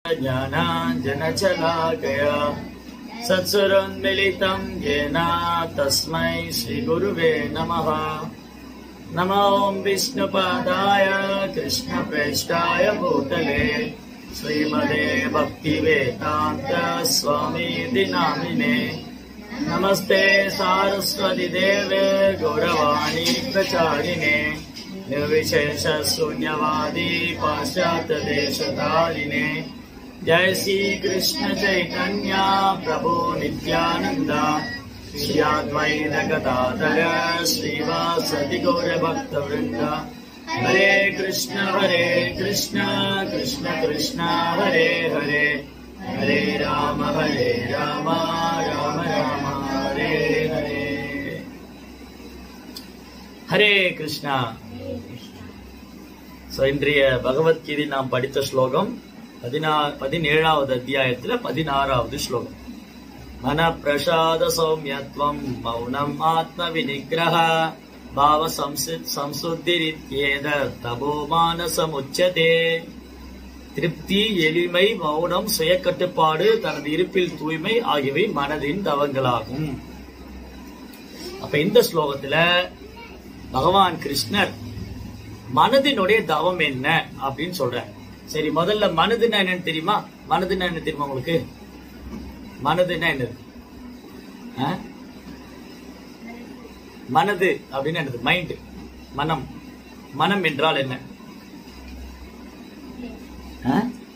ज्ञानाञ्जनशलाकया सत्सुरोन्मिलितं येन तस्मै श्रीगुरुवे नमः नमो विष्णुपादाय कृष्णप्रेष्ठाय भूतले श्रीमदे भक्तिवेदान्त स्वामीति नामिने नमस्ते सारस्वति देवे गौरवाणी प्रचारिणे निर्विशेष शून्यवादी पाश्चात्य देशधारिणे जय श्री कृष्ण चैतन्य प्रभु नित्यानंद श्री अद्वैत गदाधर श्रीवासदि गौर भक्त वृंद हरे कृष्ण हरे कृष्ण कृष्ण कृष्ण हरे हरे हरे राम हरे राम राम राम हरे हरे ஹரே கிருஷ்ணா So, இன்றைய பகவத்கீதை நாம் படித்த ஸ்லோகம் பதினா பதினேழாவது அத்தியாயத்துல பதினாறாவது ஸ்லோகம் மன பிரசாத சௌமியத்வம் மௌனம் ஆத்ம விநிகிரக பாவ சம்சித் சம்சுத்திரித்யேத தபோ மானசமுச்சதே திருப்தி எளிமை மௌனம் சுயக்கட்டுப்பாடு தனது இருப்பில் தூய்மை ஆகியவை மனதின் தவங்களாகும் அப்ப இந்த ஸ்லோகத்துல பகவான் கிருஷ்ணர் மனதினுடைய தவம் என்ன அப்படின்னு சொல்ற சரி முதல்ல மனதுன்னா என்னன்னு தெரியுமா மனதுன்னா என்ன தெரியுமா உங்களுக்கு மனதுன்னா என்னது ஆ? மனது அப்படின்னு என்னது மைண்ட் மனம் மனம் என்றால் என்ன ஆ?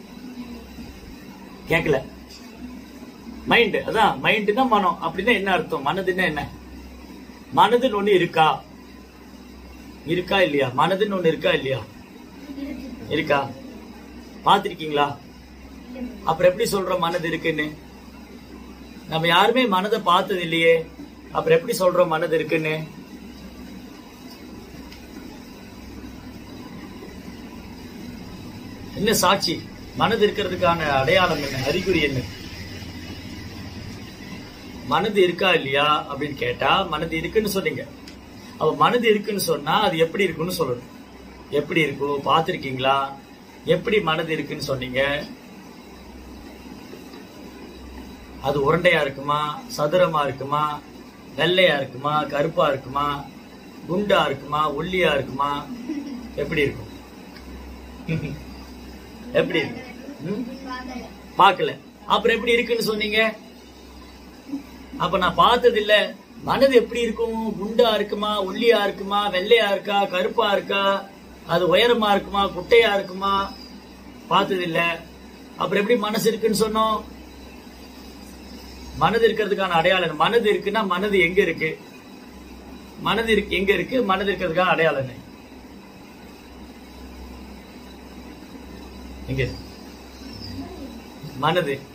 கேக்கல மைண்ட் அதான் மைண்ட்னா மனம் அப்படின்னா என்ன அர்த்தம் மனதுன்னா என்ன மனதுன்னு ஒண்ணு இருக்கா இருக்கா இல்லையா மனதுன்னு ஒண்ணு இருக்கா இல்லையா இருக்கா பாத்திருக்கீங்களா அப்புறம் எப்படி சொல்றோம் மனது இருக்குன்னு நம்ம யாருமே மனதை பார்த்தது இல்லையே அப்புறம் எப்படி சொல்றோம் மனது இருக்குன்னு என்ன சாட்சி மனது இருக்கிறதுக்கான அடையாளம் என்ன அறிகுறி என்ன மனது இருக்கா இல்லையா அப்படின்னு கேட்டா மனது இருக்குன்னு சொன்னீங்க அப்ப மனது இருக்குன்னு சொன்னா அது எப்படி இருக்குன்னு சொல்லணும் எப்படி இருக்கும் பார்த்திருக்கீங்களா எப்படி மனது இருக்குன்னு சொன்னீங்க அது உருண்டையா இருக்குமா சதுரமா இருக்குமா வெள்ளையா இருக்குமா கருப்பா இருக்குமா குண்டா இருக்குமா ஒல்லியா இருக்குமா எப்படி இருக்கும் எப்படி இருக்கு ம்? பார்க்கல அப்புறம் எப்படி இருக்குன்னு சொன்னீங்க அப்ப நான் பார்த்தது இல்ல மனது எப்படி இருக்கும் குண்டா இருக்குமா ஒல்லியா இருக்குமா வெள்ளையா இருக்கா கருப்பா இருக்கா அது உயரமா இருக்குமா குட்டையா இருக்குமா பார்த்தது இல்ல அப்புறம் எப்படி மனசு இருக்குன்னு சொன்னோம் மனது இருக்கிறதுக்கான அடையாளம் என்ன? மனது இருக்குன்னா மனது எங்க இருக்கு மனது இருக்கு எங்க இருக்கு மனது இருக்கிறதுக்கான அடையாளம் என்ன எங்க இருக்கு? மனது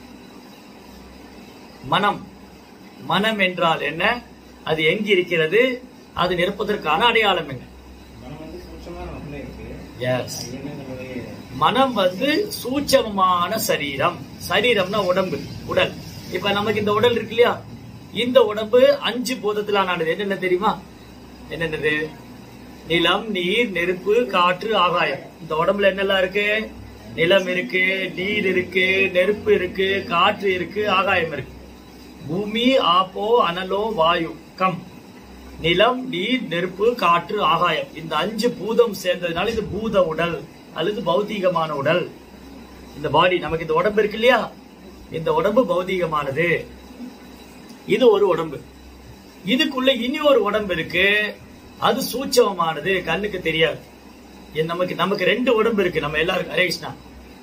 மனம் மனம் என்றால் என்ன அது எங்க இருக்கிறது அது நிற்பதற்கான அடையாளம் என்ன மனம் வந்து சூட்சமான மனசுல இருக்கு எஸ் அது என்னங்களுடைய மனம் வந்து சூட்சமமான சரீரம் சரீரம்னா உடம்பு உடல் இப்ப நமக்கு இந்த உடல் இருக்கு இல்லையா இந்த உடம்பு அஞ்சு பூதத்திலானது என்னென்ன தெரியுமா என்னென்னது நிலம் நீர் நெருப்பு காற்று ஆகாயம் இந்த உடம்புல என்னெல்லாம் இருக்கு நிலம் இருக்கு நீர் இருக்கு நெருப்பு இருக்கு காற்று இருக்கு ஆகாயம் இருக்கு பூமி ஆப்போ அனலோ வாயு கம் நிலம் நீர் நெருப்பு காற்று ஆகாயம் இந்த அஞ்சு பூதம் சேர்ந்ததுனால இது பூத உடல் அல்லது பௌதீகமான உடல் இந்த பாடி நமக்கு இந்த உடம்பு இருக்கு இல்லையா இந்த உடம்பு பௌதீகமானது இது ஒரு உடம்பு இதுக்குள்ள இனி ஒரு உடம்பு இருக்கு அது சூட்சமமானது கண்ணுக்கு தெரியாது இது நமக்கு நமக்கு ரெண்டு உடம்பு இருக்கு நம்ம எல்லாருக்கும் ஹரே கிருஷ்ணா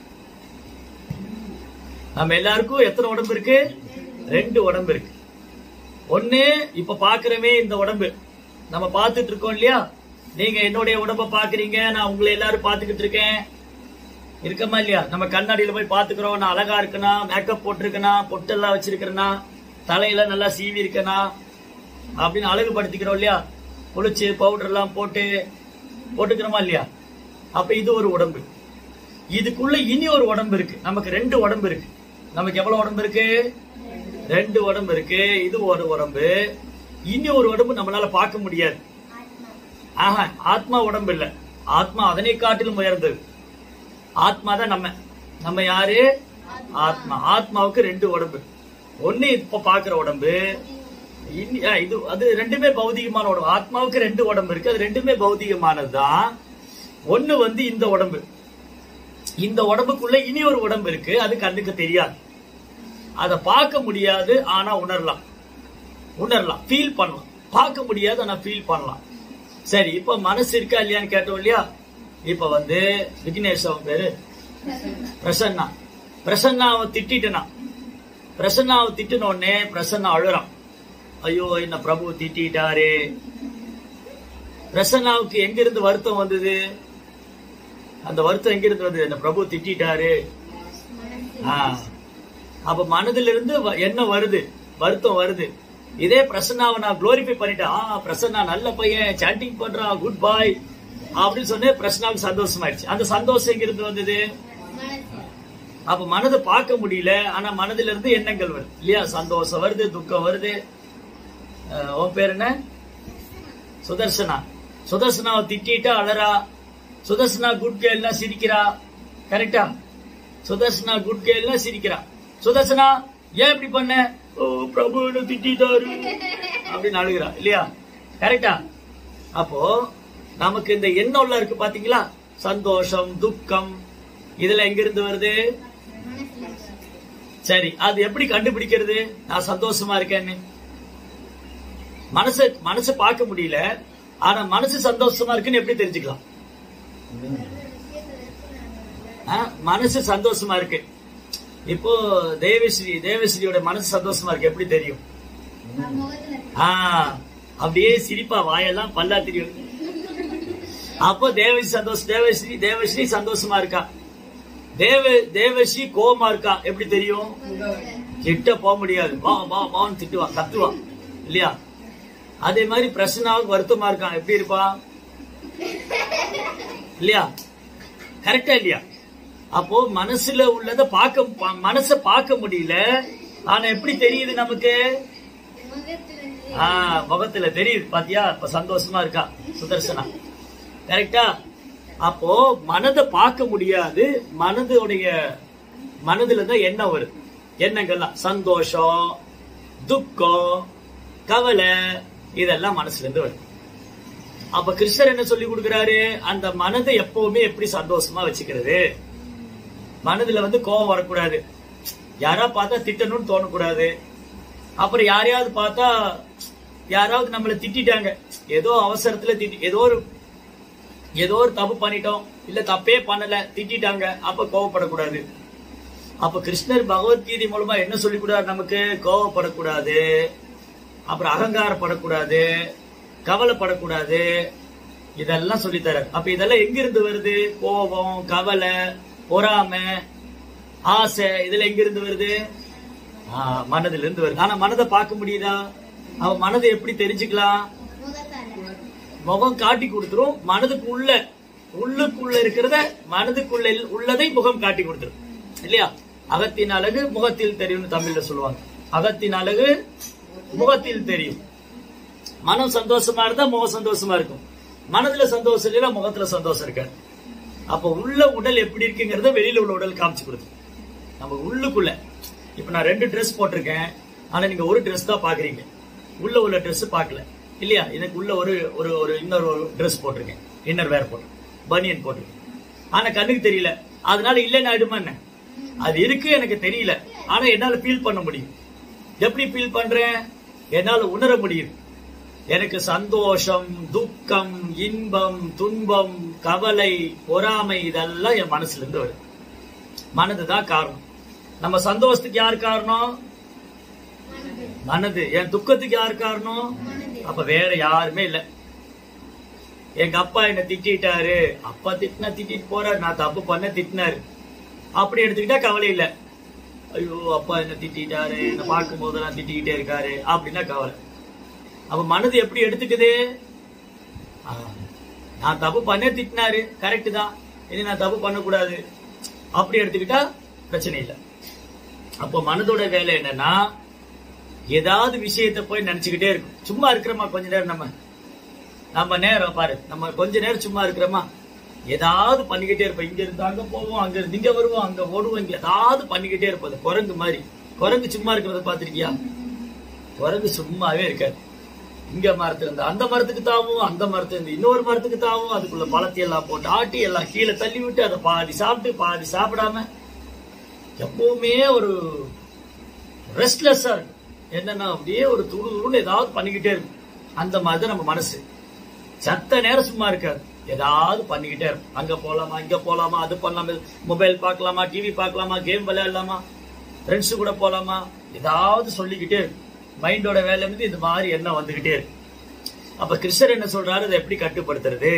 நம்ம எல்லாருக்கும் எத்தனை உடம்பு இருக்கு ரெண்டு உடம்பு இருக்கு ஒண்ணு இப்ப பாக்குறவே இந்த உடம்பு நம்ம பார்த்துட்டு இருக்கோம் இல்லையா நீங்க என்னுடைய உடம்ப பாக்குறீங்க நான் உங்களை எல்லாரும் பாத்துக்கிட்டு இருக்கேன் இருக்கமா இல்லையா நம்ம கண்ணாடியில போய் பாத்துக்கிறோம் நான் அழகா இருக்கனா மேக்கப் போட்டிருக்கனா பொட்டெல்லாம் வச்சிருக்கிறனா தலையில நல்லா சீவி இருக்கனா அப்படின்னு அழகுபடுத்திக்கிறோம் இல்லையா குளிச்சு பவுடர் எல்லாம் போட்டு போட்டுக்கிறோமா இல்லையா அப்ப இது ஒரு உடம்பு இதுக்குள்ள இனி ஒரு உடம்பு இருக்கு நமக்கு ரெண்டு உடம்பு இருக்கு நமக்கு எவ்வளவு உடம்பு இருக்கு ரெண்டு உடம்பு இருக்கு இது ஒரு உடம்பு இனி ஒரு உடம்பு நம்மளால பார்க்க முடியாது ஆஹா ஆத்மா உடம்பு இல்ல ஆத்மா அதனை காட்டிலும் உயர்ந்தது ஆத்மா தான் நம்ம நம்ம யாரு ஆத்மா ஆத்மாவுக்கு ரெண்டு உடம்பு ஒண்ணு இப்ப பாக்குற உடம்பு இனி- ஆ, இது அது ரெண்டுமே பௌதிகமான உடம்பு ஆத்மாவுக்கு ரெண்டு உடம்பு இருக்கு அது ரெண்டுமே பௌதிகமானதுதான் ஒண்ணு வந்து இந்த உடம்பு இந்த உடம்புக்குள்ள இனி ஒரு உடம்பு இருக்கு அது கண்ணுக்கு தெரியாது அதை பார்க்க முடியாது ஆனா உணரலாம் உணரலாம் ஃபீல் பண்ணலாம் பார்க்க முடியாது ஆனா ஃபீல் பண்ணலாம் சரி இப்ப மனசு இருக்கா இல்லையான்னு கேட்டோம் இல்லையா இப்ப வந்து விக்னேஷ் அவன் பேரு பிரசன்னா பிரசன்னாவை திட்டிட்டனா பிரசன்னாவை திட்டின உடனே பிரசன்னா அழுறான் ஐயோ என்ன பிரபு திட்டிட்டாரே பிரசன்னாவுக்கு எங்க இருந்து வருத்தம் வந்தது அந்த வருத்தம் எங்க இருந்து வந்தது என்ன பிரபு திட்டிட்டாரு ஆ. அப்ப மனதிலிருந்து இருந்து வ- என்ன வருது வருத்தம் வருது இதே பிரசன்னாவை நான் குளோரிஃபை பண்ணிட்டேன் ஆ பிரசன்னா நல்ல பையன் சாட்டிங் பண்றான் குட் பாய் அப்படின்னு சொன்னே பிரசன்னாவுக்கு சந்தோஷமாயிடுச்சு அந்த சந்தோஷம் எங்க இருந்து வந்தது அப்ப மனதை பார்க்க முடியல ஆனா மனதில இருந்து எண்ணங்கள் வருது இல்லையா சந்தோஷம் வருது துக்கம் வருது அஹ், உன் பேர் என்ன சுதர்சனா சுதர்சனாவை திட்டிட்டா அழறா சுதர்சனா குட் கேள்னா சிரிக்கிறா கரெக்டா சுதர்சனா குட் கேள்னா சிரிக்கிறா சுதர்சனா ஏன் இப்படி பண்ண ஓ பிரபு என்ன திட்டாரு அப்படின்னு அழுகிறா இல்லையா கரெக்டா அப்போ நமக்கு இந்த எண்ணம்ல இருக்கு பாத்தீங்களா சந்தோஷம் துக்கம் இதுல எங்க இருந்து வருது சரி அது எப்படி கண்டுபிடிக்கிறது நான் சந்தோஷமா இருக்கேன்னு மனசு மனசு பார்க்க முடியல ஆனா மனசு சந்தோஷமா இருக்குன்னு எப்படி தெரிஞ்சுக்கலாம் ஆ, மனசு சந்தோஷமா இருக்கு இப்போ தேவஸ்ரீ தேவஸ்ரீயோட மனசு சந்தோஷமா இருக்கு எப்படி தெரியும் ஆ அப்படியே சிரிப்பா வாயெல்லாம் பல்லா தெரியும் அப்போ தேவஸ்ரீ சந்தோஷம் தேவஸ்ரீ தேவஸ்ரீ சந்தோஷமா இருக்கா தேவ தேவஸ்ரீ கோவமா இருக்கா எப்படி தெரியும் கிட்ட போக முடியாது வா வா வான்னு திட்டுவா கத்துவா இல்லையா அதே மாதிரி பிரசன்னாவுக்கு வருத்தமா இருக்கான் எப்படி இருப்பா இல்லையா கரெக்டா இல்லையா அப்போ மனசுல உள்ளத பார்க்க ப- மனச பார்க்க முடியல ஆனா எப்படி தெரியுது நமக்கு ஆ, முகத்துல தெரியுது பாத்தியா இப்ப சந்தோஷமா இருக்கா சுதர்சனா கரெக்டா அப்போ மனதை பார்க்க முடியாது மனதுடைய மனதுல தான் எண்ணம் வருது எண்ணங்கள்லாம் சந்தோஷம் துக்கம் கவலை இதெல்லாம் மனசுல இருந்து வருது அப்ப கிருஷ்ணர் என்ன சொல்லி கொடுக்கிறாரு அந்த மனதை எப்பவுமே எப்படி சந்தோஷமா வச்சுக்கிறது மனதுல வந்து கோபம் வரக்கூடாது யாரா பார்த்தா திட்டணும்னு தோணக்கூடாது அப்புறம் யாரையாவது பார்த்தா யாராவது நம்மள திட்டிட்டாங்க ஏதோ அவசரத்துல திட்டி ஏதோ ஒரு ஏதோ ஒரு தப்பு பண்ணிட்டோம் இல்ல தப்பே பண்ணல திட்டிட்டாங்க அப்ப கோவப்படக்கூடாது அப்ப கிருஷ்ணர் பகவத்கீதை மூலமா என்ன சொல்லி கொடுத்தாரு நமக்கு கோவப்படக்கூடாது அப்புறம் அகங்காரப்படக்கூடாது கவலைப்படக்கூடாது இதெல்லாம் சொல்லி தராரு அப்ப இதெல்லாம் எங்க இருந்து வருது கோபம் கவலை பொறாமை ஆசை இதுல எங்க இருந்து வருது ஆ, மனதுல இருந்து வருது ஆனா மனதை பார்க்க முடியுதா அவன் மனதை எப்படி தெரிஞ்சுக்கலாம் முகம் காட்டி கொடுத்துரும் மனதுக்குள்ள உள்ளுக்குள்ள இருக்கிறத மனதுக்குள்ள உள்ளதை முகம் காட்டி கொடுத்துரும் இல்லையா அகத்தின் அழகு முகத்தில் தெரியும்னு தமிழ்ல சொல்லுவாங்க அகத்தின் அழகு முகத்தில் தெரியும் மனம் சந்தோஷமா இருந்தா முகம் சந்தோஷமா இருக்கும் மனதுல சந்தோஷம் இல்லைன்னா முகத்துல சந்தோஷம் இருக்காது அப்ப உள்ள உடல் எப்படி இருக்குங்கிறத வெளியில உள்ள உடல் காமிச்சு கொடுக்கும் நம்ம உள்ளுக்குள்ள இப்ப நான் ரெண்டு Dress போட்டிருக்கேன் ஆனா நீங்க ஒரு Dress தான் பாக்குறீங்க உள்ள உள்ள Dress பார்க்கல இல்லையா எனக்கு உள்ள ஒரு ஒரு ஒரு இன்னொரு ஒரு Dress போட்டிருக்கேன் இன்னர் வேர் போட்டு பனியன் போட்டிருக்கேன் ஆனா கண்ணுக்கு தெரியல அதனால இல்லைன்னு ஆயிடுமா என்ன அது இருக்கு எனக்கு தெரியல ஆனா என்னால ஃபீல் பண்ண முடியும் எப்படி ஃபீல் பண்றேன் என்னால உணர முடியுது எனக்கு சந்தோஷம் துக்கம் இன்பம் துன்பம் கவலை பொறாமை இதெல்லாம் என் மனசுல இருந்து வருது மனதுதான் காரணம் நம்ம சந்தோஷத்துக்கு யார் காரணம் மனது என் துக்கத்துக்கு யார் காரணம் அப்ப வேற யாருமே இல்ல எங்க அப்பா என்ன திட்டிட்டாரு அப்பா திட்டினா திட்டிட்டு போறாரு நான் தப்பு பண்ண திட்டினாரு அப்படி எடுத்துக்கிட்டா கவலை இல்ல ஐயோ அப்பா என்ன திட்டிட்டாரு என்ன பார்க்கும் போதெல்லாம் திட்டிக்கிட்டே இருக்காரு அப்படின்னா கவலை அப்ப மனது எப்படி எடுத்துக்குது ஆ, நான் தப்பு பண்ண திட்டினாரு கரெக்ட் தான் இனி நான் தப்பு பண்ணக்கூடாது அப்படி எடுத்துக்கிட்டா பிரச்சனை இல்லை அப்போ மனதோட வேலை என்னன்னா ஏதாவது விஷயத்தை போய் நினைச்சுக்கிட்டே இருக்கும் சும்மா இருக்கிறோமா கொஞ்ச நேரம் நம்ம நம்ம நேரம் பாரு நம்ம கொஞ்ச நேரம் சும்மா இருக்கிறோமா ஏதாவது பண்ணிக்கிட்டே இருப்பேன் இங்க இருந்து அங்க போவோம் அங்க இருந்து இங்க வருவோம் அங்க ஓடுவோம் இங்க ஏதாவது பண்ணிக்கிட்டே இருப்பது குரங்கு மாதிரி குரங்கு சும்மா இருக்கிறத பாத்திருக்கியா குரங்கு சும்மாவே இருக்காது இங்க மரத்துல இருந்து அந்த மரத்துக்கு தாவும் அந்த மரத்துல இருந்து இன்னொரு மரத்துக்கு தாவும் அதுக்குள்ள பழத்தை எல்லாம் போட்டு ஆட்டி எல்லாம் கீழே தள்ளி விட்டு அதை பாதி சாப்பிட்டு பாதி சாப்பிடாம எப்பவுமே ஒரு ரெஸ்ட்லெஸ்ஸா இருக்கு என்னன்னா அப்படியே ஒரு துரு துருன்னு ஏதாவது பண்ணிக்கிட்டே இருக்கும் அந்த மாதிரி தான் நம்ம மனசு சத்த நேரம் சும்மா இருக்காது ஏதாவது பண்ணிக்கிட்டே இருக்கும் அங்க போலாமா இங்க போலாமா அது பண்ணலாமா மொபைல் பார்க்கலாமா டிவி பார்க்கலாமா கேம் விளையாடலாமா ஃப்ரெண்ட்ஸ் கூட போலாமா ஏதாவது சொல்லிக்கிட்டே இருக்கும் மைண்டோட வேலை வந்து இது மாதிரி எண்ணம் வந்துகிட்டே இருக்கு அப்ப கிருஷ்ணர் என்ன சொல்றாரு அதை எப்படி கட்டுப்படுத்துறது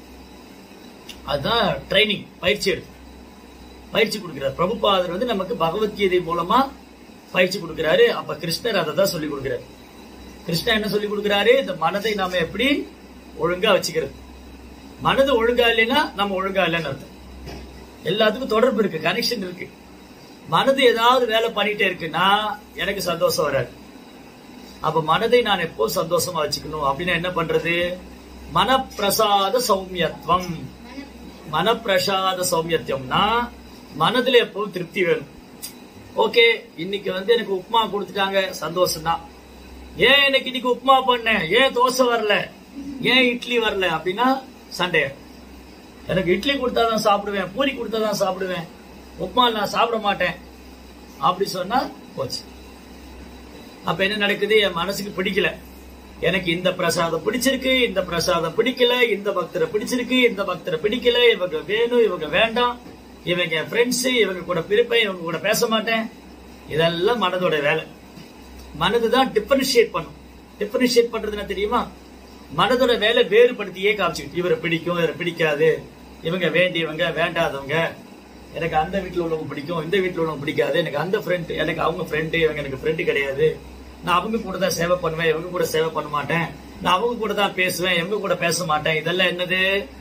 அதுதான் ட்ரைனிங் பயிற்சி எடுத்து பயிற்சி கொடுக்கிறார் பிரபுபாதர் வந்து நமக்கு பகவத்கீதை மூலமா பயிற்சி கொடுக்கிறாரு அப்ப கிருஷ்ணர் அதை தான் சொல்லி கொடுக்கிறாரு கிருஷ்ணர் என்ன சொல்லி கொடுக்கிறாரு இந்த மனதை நாம எப்படி ஒழுங்கா வச்சுக்கிறது மனது ஒழுங்கா இல்லைன்னா நம்ம ஒழுங்கா இல்லைன்னு அர்த்தம் எல்லாத்துக்கும் தொடர்பு இருக்கு கனெக்ஷன் இருக்கு மனது ஏதாவது வேலை பண்ணிட்டே இருக்குன்னா எனக்கு சந்தோஷம் வராது அப்ப மனதை நான் எப்போ சந்தோஷமா வச்சுக்கணும் அப்படின்னா என்ன பண்றது மனப்பிரசாத சௌமியத்துவம் மனப்பிரசாத சௌமியத்துவம்னா மனதுல எப்பவும் திருப்தி வேணும் ஓகே இன்னைக்கு வந்து எனக்கு உப்புமா கொடுத்துட்டாங்க சந்தோஷம் தான் ஏன் எனக்கு இன்னைக்கு உப்புமா பண்ணேன் ஏன் தோசை வரல ஏன் இட்லி வரல அப்படின்னா சண்டே எனக்கு இட்லி கொடுத்தாதான் சாப்பிடுவேன் பூரி கொடுத்தாதான் சாப்பிடுவேன் உப்புமா நான் சாப்பிட மாட்டேன் அப்படி சொன்னா போச்சு அப்ப என்ன நடக்குது என் மனசுக்கு பிடிக்கல எனக்கு இந்த பிரசாதம் பிடிச்சிருக்கு இந்த பிரசாதம் பிடிக்கல இந்த பக்தரை பிடிச்சிருக்கு இந்த பக்தரை பிடிக்கல இவங்க வேணும் இவங்க வேண்டாம் இவங்க ஃப்ரெண்ட்ஸ் இவங்க கூட பிரிப்பேன் இவங்க கூட பேச மாட்டேன் இதெல்லாம் மனதோட வேலை மனது தான் டிஃபரன்ஷியேட் பண்ணும் டிஃபரன்ஷியேட் பண்றதுன்னா தெரியுமா மனதோட வேலை வேறுபடுத்தியே காமிச்சுக்கிட்டு இவரை பிடிக்கும் இவரை பிடிக்காது இவங்க வேண்டியவங்க வேண்டாதவங்க எனக்கு அந்த வீட்டுல உள்ளவங்க பிடிக்கும் இந்த வீட்டுல உள்ளவங்க பிடிக்காது எனக்கு அந்த ஃப்ரெண்ட் எனக்கு அவங்க ஃப்ரெண்டு இவங்க எனக்கு ஃப்ரெண்டு கிடையாது நான் அவங்க கூட தான் சேவை பண்ணுவேன் இவங்க கூட சேவை பண்ண மாட்டேன் நான் அவங்க கூட தான் பேசுவேன் இவங்க கூட பேச மாட்டேன் இதெல்லாம் என்னது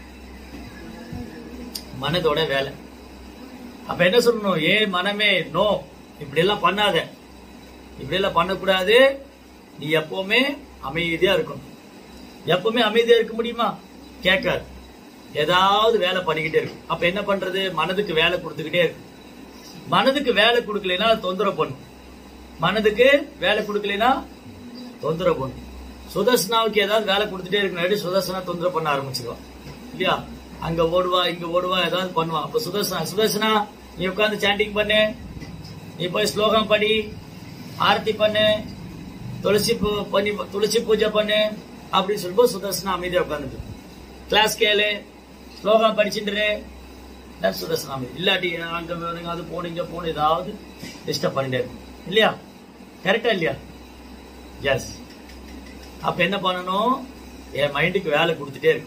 மனதோட வேலை அப்ப என்ன சொல்லணும் ஏ மனமே நோ இப்படி எல்லாம் பண்ணாத இப்படி எல்லாம் பண்ணக்கூடாது நீ எப்பவுமே அமைதியா இருக்கணும் எப்பவுமே அமைதியா இருக்க முடியுமா கேட்காது ஏதாவது வேலை பண்ணிக்கிட்டே இருக்கும் அப்ப என்ன பண்றது மனதுக்கு வேலை கொடுத்துக்கிட்டே இருக்கு மனதுக்கு வேலை கொடுக்கலைன்னா அது தொந்தரவு பண்ணும் மனதுக்கு வேலை கொடுக்கலைன்னா தொந்தரவு பண்ணும் சுதர்சனாவுக்கு ஏதாவது வேலை கொடுத்துட்டே இருக்கணும் சுதர்சனா தொந்தரவு பண்ண ஆரம்பிச்சிருவான் இல்லையா அங்க ஓடுவா இங்க ஓடுவா ஏதாவது பண்ணுவான் அப்ப சுதர்சனா சுதர்சனா நீ உட்கார்ந்து சாண்டிங் பண்ணு நீ போய் ஸ்லோகம் படி ஆரத்தி பண்ணு துளசி பூ- பண்ணி துளசி பூஜை பண்ணு அப்படின்னு சொல்லும்போது சுதர்சனா அமைதியா உட்காந்துட்டு கிளாஸ் கேளு ஸ்லோகம் படிச்சுட்டு தான் சுதர்சனா அமைதி இல்லாட்டி அங்க வேணுங்க அது போன இங்க போன ஏதாவது டிஸ்டர்ப் பண்ணிட்டே இருக்கும் இல்லையா கரெக்டா இல்லையா எஸ் அப்ப என்ன பண்ணணும் என் மைண்டுக்கு வேலை கொடுத்துட்டே இருக்கு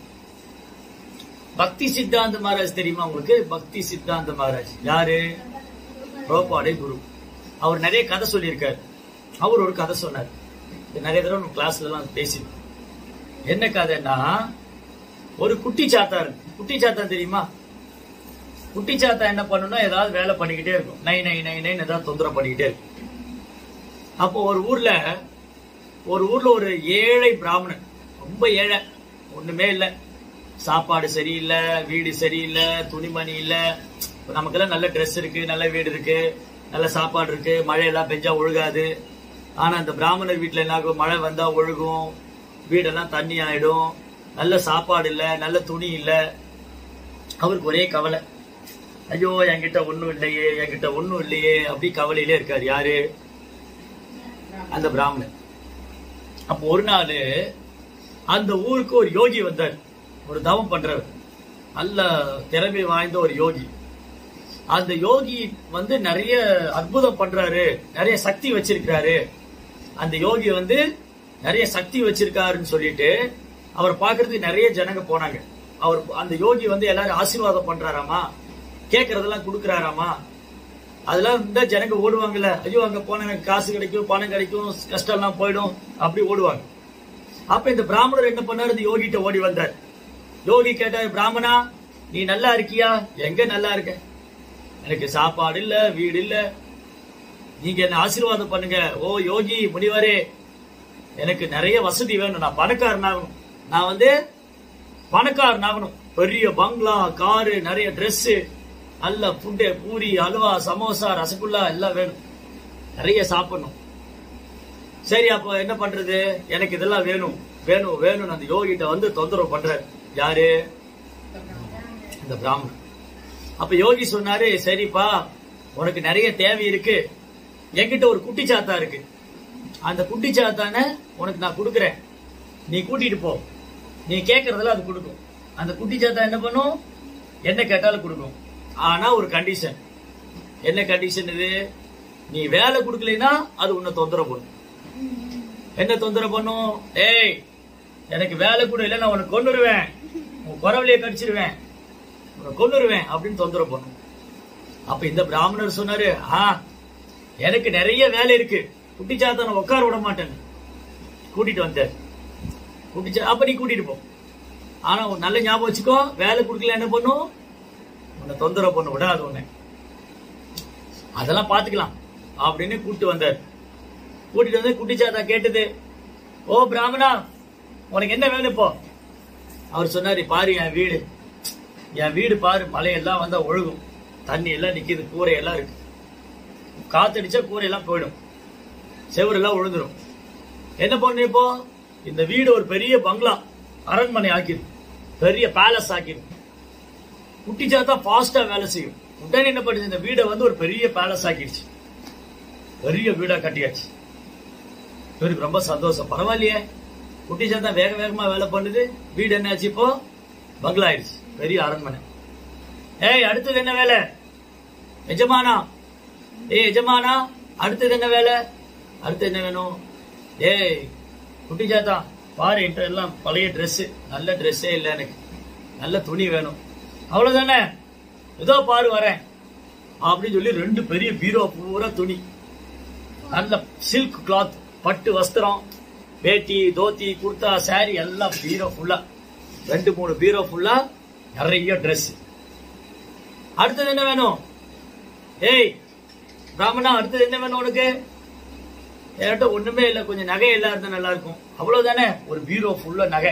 பக்தி சித்தாந்த மகாராஜ் தெரியுமா உங்களுக்கு பக்தி சித்தாந்த மகாராஜ் யாரு ரோபாடே குரு அவர் நிறைய கதை சொல்லியிருக்காரு அவர் ஒரு கதை சொன்னார் இது நிறைய தடவை நம்ம கிளாஸ்ல எல்லாம் பேசி என்ன கதைன்னா ஒரு குட்டி சாத்தா இருக்கு குட்டி சாத்தா தெரியுமா குட்டி சாத்தா என்ன பண்ணும்னா ஏதாவது வேலை பண்ணிக்கிட்டே இருக்கும் நை நை நை நைன்னு ஏதாவது தொந்தரவு பண்ணிக்கிட்டே இருக்கும் அப்போ ஒரு ஊர்ல ஒரு ஊர்ல ஒரு ஏழை பிராமணன் ரொம்ப ஏழை ஒண்ணுமே இல்ல சாப்பாடு சரியில்லை வீடு சரியில்லை துணிமணி இல்ல இப்ப நமக்கெல்லாம் நல்ல ட்ரெஸ் இருக்கு நல்ல வீடு இருக்கு நல்ல சாப்பாடு இருக்கு மழையெல்லாம் பெஞ்சா ஒழுகாது ஆனா அந்த பிராமணர் வீட்டுல என்ன ஆகும் மழை வந்தா ஒழுகும் வீடெல்லாம் தண்ணி ஆயிடும் நல்ல சாப்பாடு இல்ல நல்ல துணி இல்ல அவருக்கு ஒரே கவலை ஐயோ என்கிட்ட ஒண்ணும் இல்லையே என்கிட்ட ஒண்ணும் இல்லையே அப்படி கவலையிலே இருக்காரு யாரு அந்த பிராமணன் அப்போ ஒரு நாள் அந்த ஊருக்கு ஒரு யோகி வந்தார் ஒரு தவம் பண்றவர் நல்ல திறமை வாய்ந்த ஒரு யோகி அந்த யோகி வந்து நிறைய அற்புதம் பண்றாரு நிறைய சக்தி வச்சிருக்கிறாரு அந்த யோகி வந்து நிறைய சக்தி வச்சிருக்காருன்னு சொல்லிட்டு அவர் பார்க்கிறதுக்கு நிறைய ஜனங்க போனாங்க அவர் அந்த யோகி வந்து எல்லாரும் ஆசீர்வாதம் பண்றாராமா கேட்கறதெல்லாம் கொடுக்கறாராமா அதெல்லாம் இந்த ஜனங்க ஓடுவாங்கல்ல ஐயோ அங்க போன எனக்கு காசு கிடைக்கும் பணம் கிடைக்கும் கஷ்டம் எல்லாம் போயிடும் அப்படி ஓடுவாங்க அப்ப இந்த பிராமணர் என்ன பண்ணாரு இந்த யோகிட்ட ஓடி வந்தார் யோகி கேட்டார் பிராமணா நீ நல்லா இருக்கியா எங்க நல்லா இருக்க எனக்கு சாப்பாடு இல்ல வீடு இல்ல நீங்க என்ன ஆசீர்வாதம் பண்ணுங்க ஓ யோகி முனிவரே எனக்கு நிறைய வசதி வேணும் நான் பணக்காரன் ஆகணும் நான் வந்து பணக்காரன் ஆகணும் பெரிய பங்களா காரு நிறைய Dress நல்ல ஃபுட்டு பூரி அல்வா சமோசா ரசகுல்லா எல்லாம் வேணும் நிறைய சாப்பிடணும் சரி அப்போ என்ன பண்றது எனக்கு இதெல்லாம் வேணும் வேணும் வேணும் அந்த யோகிட்ட வந்து தொந்தரவு பண்றாரு யாரு இந்த பிராமணன் அப்ப யோகி சொன்னாரு சரிப்பா உனக்கு நிறைய தேவை இருக்கு என்கிட்ட ஒரு குட்டி சாத்தா இருக்கு அந்த குட்டி சாத்தான உனக்கு நான் கொடுக்குறேன் நீ கூட்டிட்டு போ நீ கேட்கறதெல்லாம் அது கொடுக்கும் அந்த குட்டி சாத்தா என்ன பண்ணும் என்ன கேட்டாலும் கொடுக்கும் ஆனா ஒரு கண்டிஷன் என்ன கண்டிஷன் இது நீ வேலை கொடுக்கலைன்னா அது உன்னை தொந்தரவு பண்ணும் என்ன தொந்தரவு பண்ணும் ஏய் எனக்கு வேலை கூட இல்லை நான் உனக்கு கொண்டுருவேன் உன் குறவலையே கடிச்சிருவேன் உன்னை கொண்டுருவேன் அப்படின்னு தொந்தரவு பண்ணும் அப்ப இந்த பிராமணர் சொன்னாரு ஆ எனக்கு நிறைய வேலை இருக்கு குட்டிச்சாத்தான உட்கார விட மாட்டேன் கூட்டிட்டு வந்தார் குட்டிச்சா அப்ப நீ கூட்டிட்டு போ ஆனா ஒரு நல்ல ஞாபகம் வச்சுக்கோ வேலை கொடுக்கல என்ன பண்ணும் உன்னை தொந்தரவு பண்ண விடாது உன்னை அதெல்லாம் பாத்துக்கலாம் அப்படின்னு கூட்டிட்டு வந்தார் கூட்டிட்டு வந்து குட்டிச்சாத்தா கேட்டது ஓ பிராமணா உனக்கு என்ன வேணும் இப்போ அவர் சொன்னாரு பாரு என் வீடு என் வீடு பாரு மழையெல்லாம் வந்தா ஒழுகும் தண்ணி எல்லாம் நிக்குது கூரை எல்லாம் இருக்கு காத்தடிச்சா கூரை எல்லாம் போயிடும் செவுரு எல்லாம் விழுந்துரும் என்ன பண்ணு இப்போ இந்த வீடு ஒரு பெரிய பங்களா அரண்மனை ஆக்கிரு பெரிய பேலஸ் ஆக்கிரு குட்டிச்சாத்தா ஃபாஸ்டா வேலை செய்யும் உடனே என்ன பண்ணுது இந்த வீடை வந்து ஒரு பெரிய பேலஸ் ஆக்கிடுச்சு பெரிய வீடா கட்டியாச்சு இவருக்கு ரொம்ப சந்தோஷம் பரவாயில்லையே குட்டி சாத்தா வேக வேகமா வேலை பண்ணுது வீடு என்னாச்சு இப்போ பங்களா ஆயிடுச்சு பெரிய அரண்மனை ஏய் அடுத்தது என்ன வேலை எஜமானா ஏய் எஜமானா அடுத்தது என்ன வேலை அடுத்து என்ன வேணும் ஏய் குட்டி சாத்தா பாரு என்கிட்ட எல்லாம் பழைய Dress நல்ல ட்ரெஸ்ஸே இல்லை எனக்கு நல்ல துணி வேணும் அவ்வளவுதானே ஏதோ பாரு வரேன் அப்படின்னு சொல்லி ரெண்டு பெரிய பீரோ பூரா துணி நல்ல சில்க் கிளாத் பட்டு வஸ்திரம் வேட்டி தோத்தி குர்தா சாரி எல்லாம் பீரோ ஃபுல்லா ரெண்டு மூணு பீரோ ஃபுல்லா நிறைய Dress அடுத்தது என்ன வேணும் ஏய் பிராமணா அடுத்தது என்ன வேணும் உனக்கு என்கிட்ட ஒண்ணுமே இல்ல கொஞ்சம் நகை எல்லாம் இருந்தா நல்லா இருக்கும் அவ்வளவுதானே ஒரு பீரோ ஃபுல்லா நகை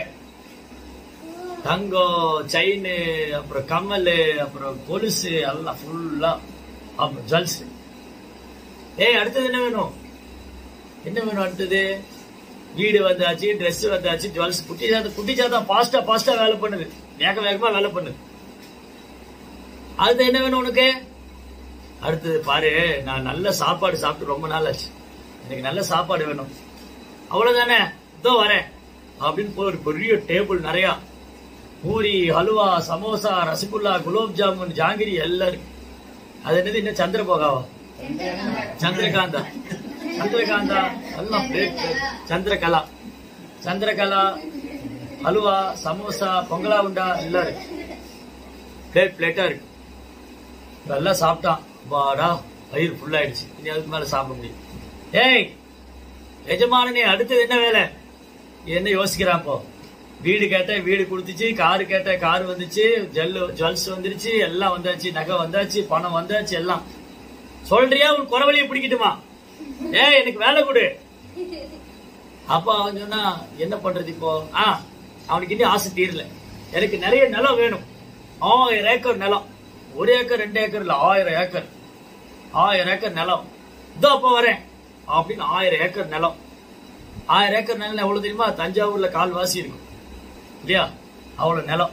தங்கம் செயின் அப்புறம் கம்மல் அப்புறம் கொலுசு எல்லாம் ஃபுல்லா அப்புறம் ஜுவல்ஸ் ஏய் அடுத்தது என்ன வேணும் என்ன வேணும் அடுத்தது வீடு வந்தாச்சு Dress வந்தாச்சு ஜுவல்ஸ் குட்டி சாதம் குட்டி சாதம் ஃபாஸ்டா ஃபாஸ்டா வேலை பண்ணுது வேக வேகமா வேலை பண்ணுது அடுத்து என்ன வேணும் உனக்கு அடுத்தது பாரு நான் நல்ல சாப்பாடு சாப்பிட்டு ரொம்ப நாள் ஆச்சு எனக்கு நல்ல சாப்பாடு வேணும் அவ்வளவுதானே இதோ வரேன் அப்படின்னு போய் ஒரு பெரிய டேபிள் நிறைய பூரி ஹல்வா சமோசா ரசகுல்லா குலோப் ஜாமுன் ஜாங்கிரி எல்லாம் இருக்கு அது என்னது என்ன சந்திரபோகாவா சந்திரகாந்தா சந்திரகாந்தா எல்லாம் பிளேட் சந்திரகலா சந்திரகலா ஹல்வா சமோசா பொங்கலா உண்டா எல்லாம் இருக்கு பிளேட் பிளேட்டா இருக்கு இதெல்லாம் சாப்பிட்டான் வாடா வயிறு ஃபுல் ஆயிடுச்சு இனி அதுக்கு மேல சாப்பிட முடியும் ஏய் எஜமானனே அடுத்தது என்ன வேலை என்ன யோசிக்கிறான் இப்போ வீடு கேட்ட வீடு கொடுத்துச்சு காரு கேட்ட கார் வந்துச்சு ஜல்லு ஜுவல்ஸ் வந்துருச்சு எல்லாம் வந்தாச்சு நகை வந்தாச்சு பணம் வந்தாச்சு எல்லாம் சொல்றியா உன் குறவழியை பிடிக்கட்டுமா ஏய் எனக்கு வேலை கொடு அப்ப அவன் சொன்னா என்ன பண்றது இப்போ ஆ அவனுக்கு இன்னும் ஆசை தீரல எனக்கு நிறைய நிலம் வேணும் ஆயிரம் ஏக்கர் நிலம் ஒரு ஏக்கர் ரெண்டு ஏக்கர் இல்ல ஆயிரம் ஏக்கர் ஆயிரம் ஏக்கர் நிலம் இதோ அப்ப வரேன் அப்படின்னு ஆயிரம் ஏக்கர் நிலம் ஆயிரம் ஏக்கர் நிலம் எவ்வளவு தெரியுமா தஞ்சாவூர்ல கால்வாசி இருக்கும் இல்லையா அவ்வளவு நிலம்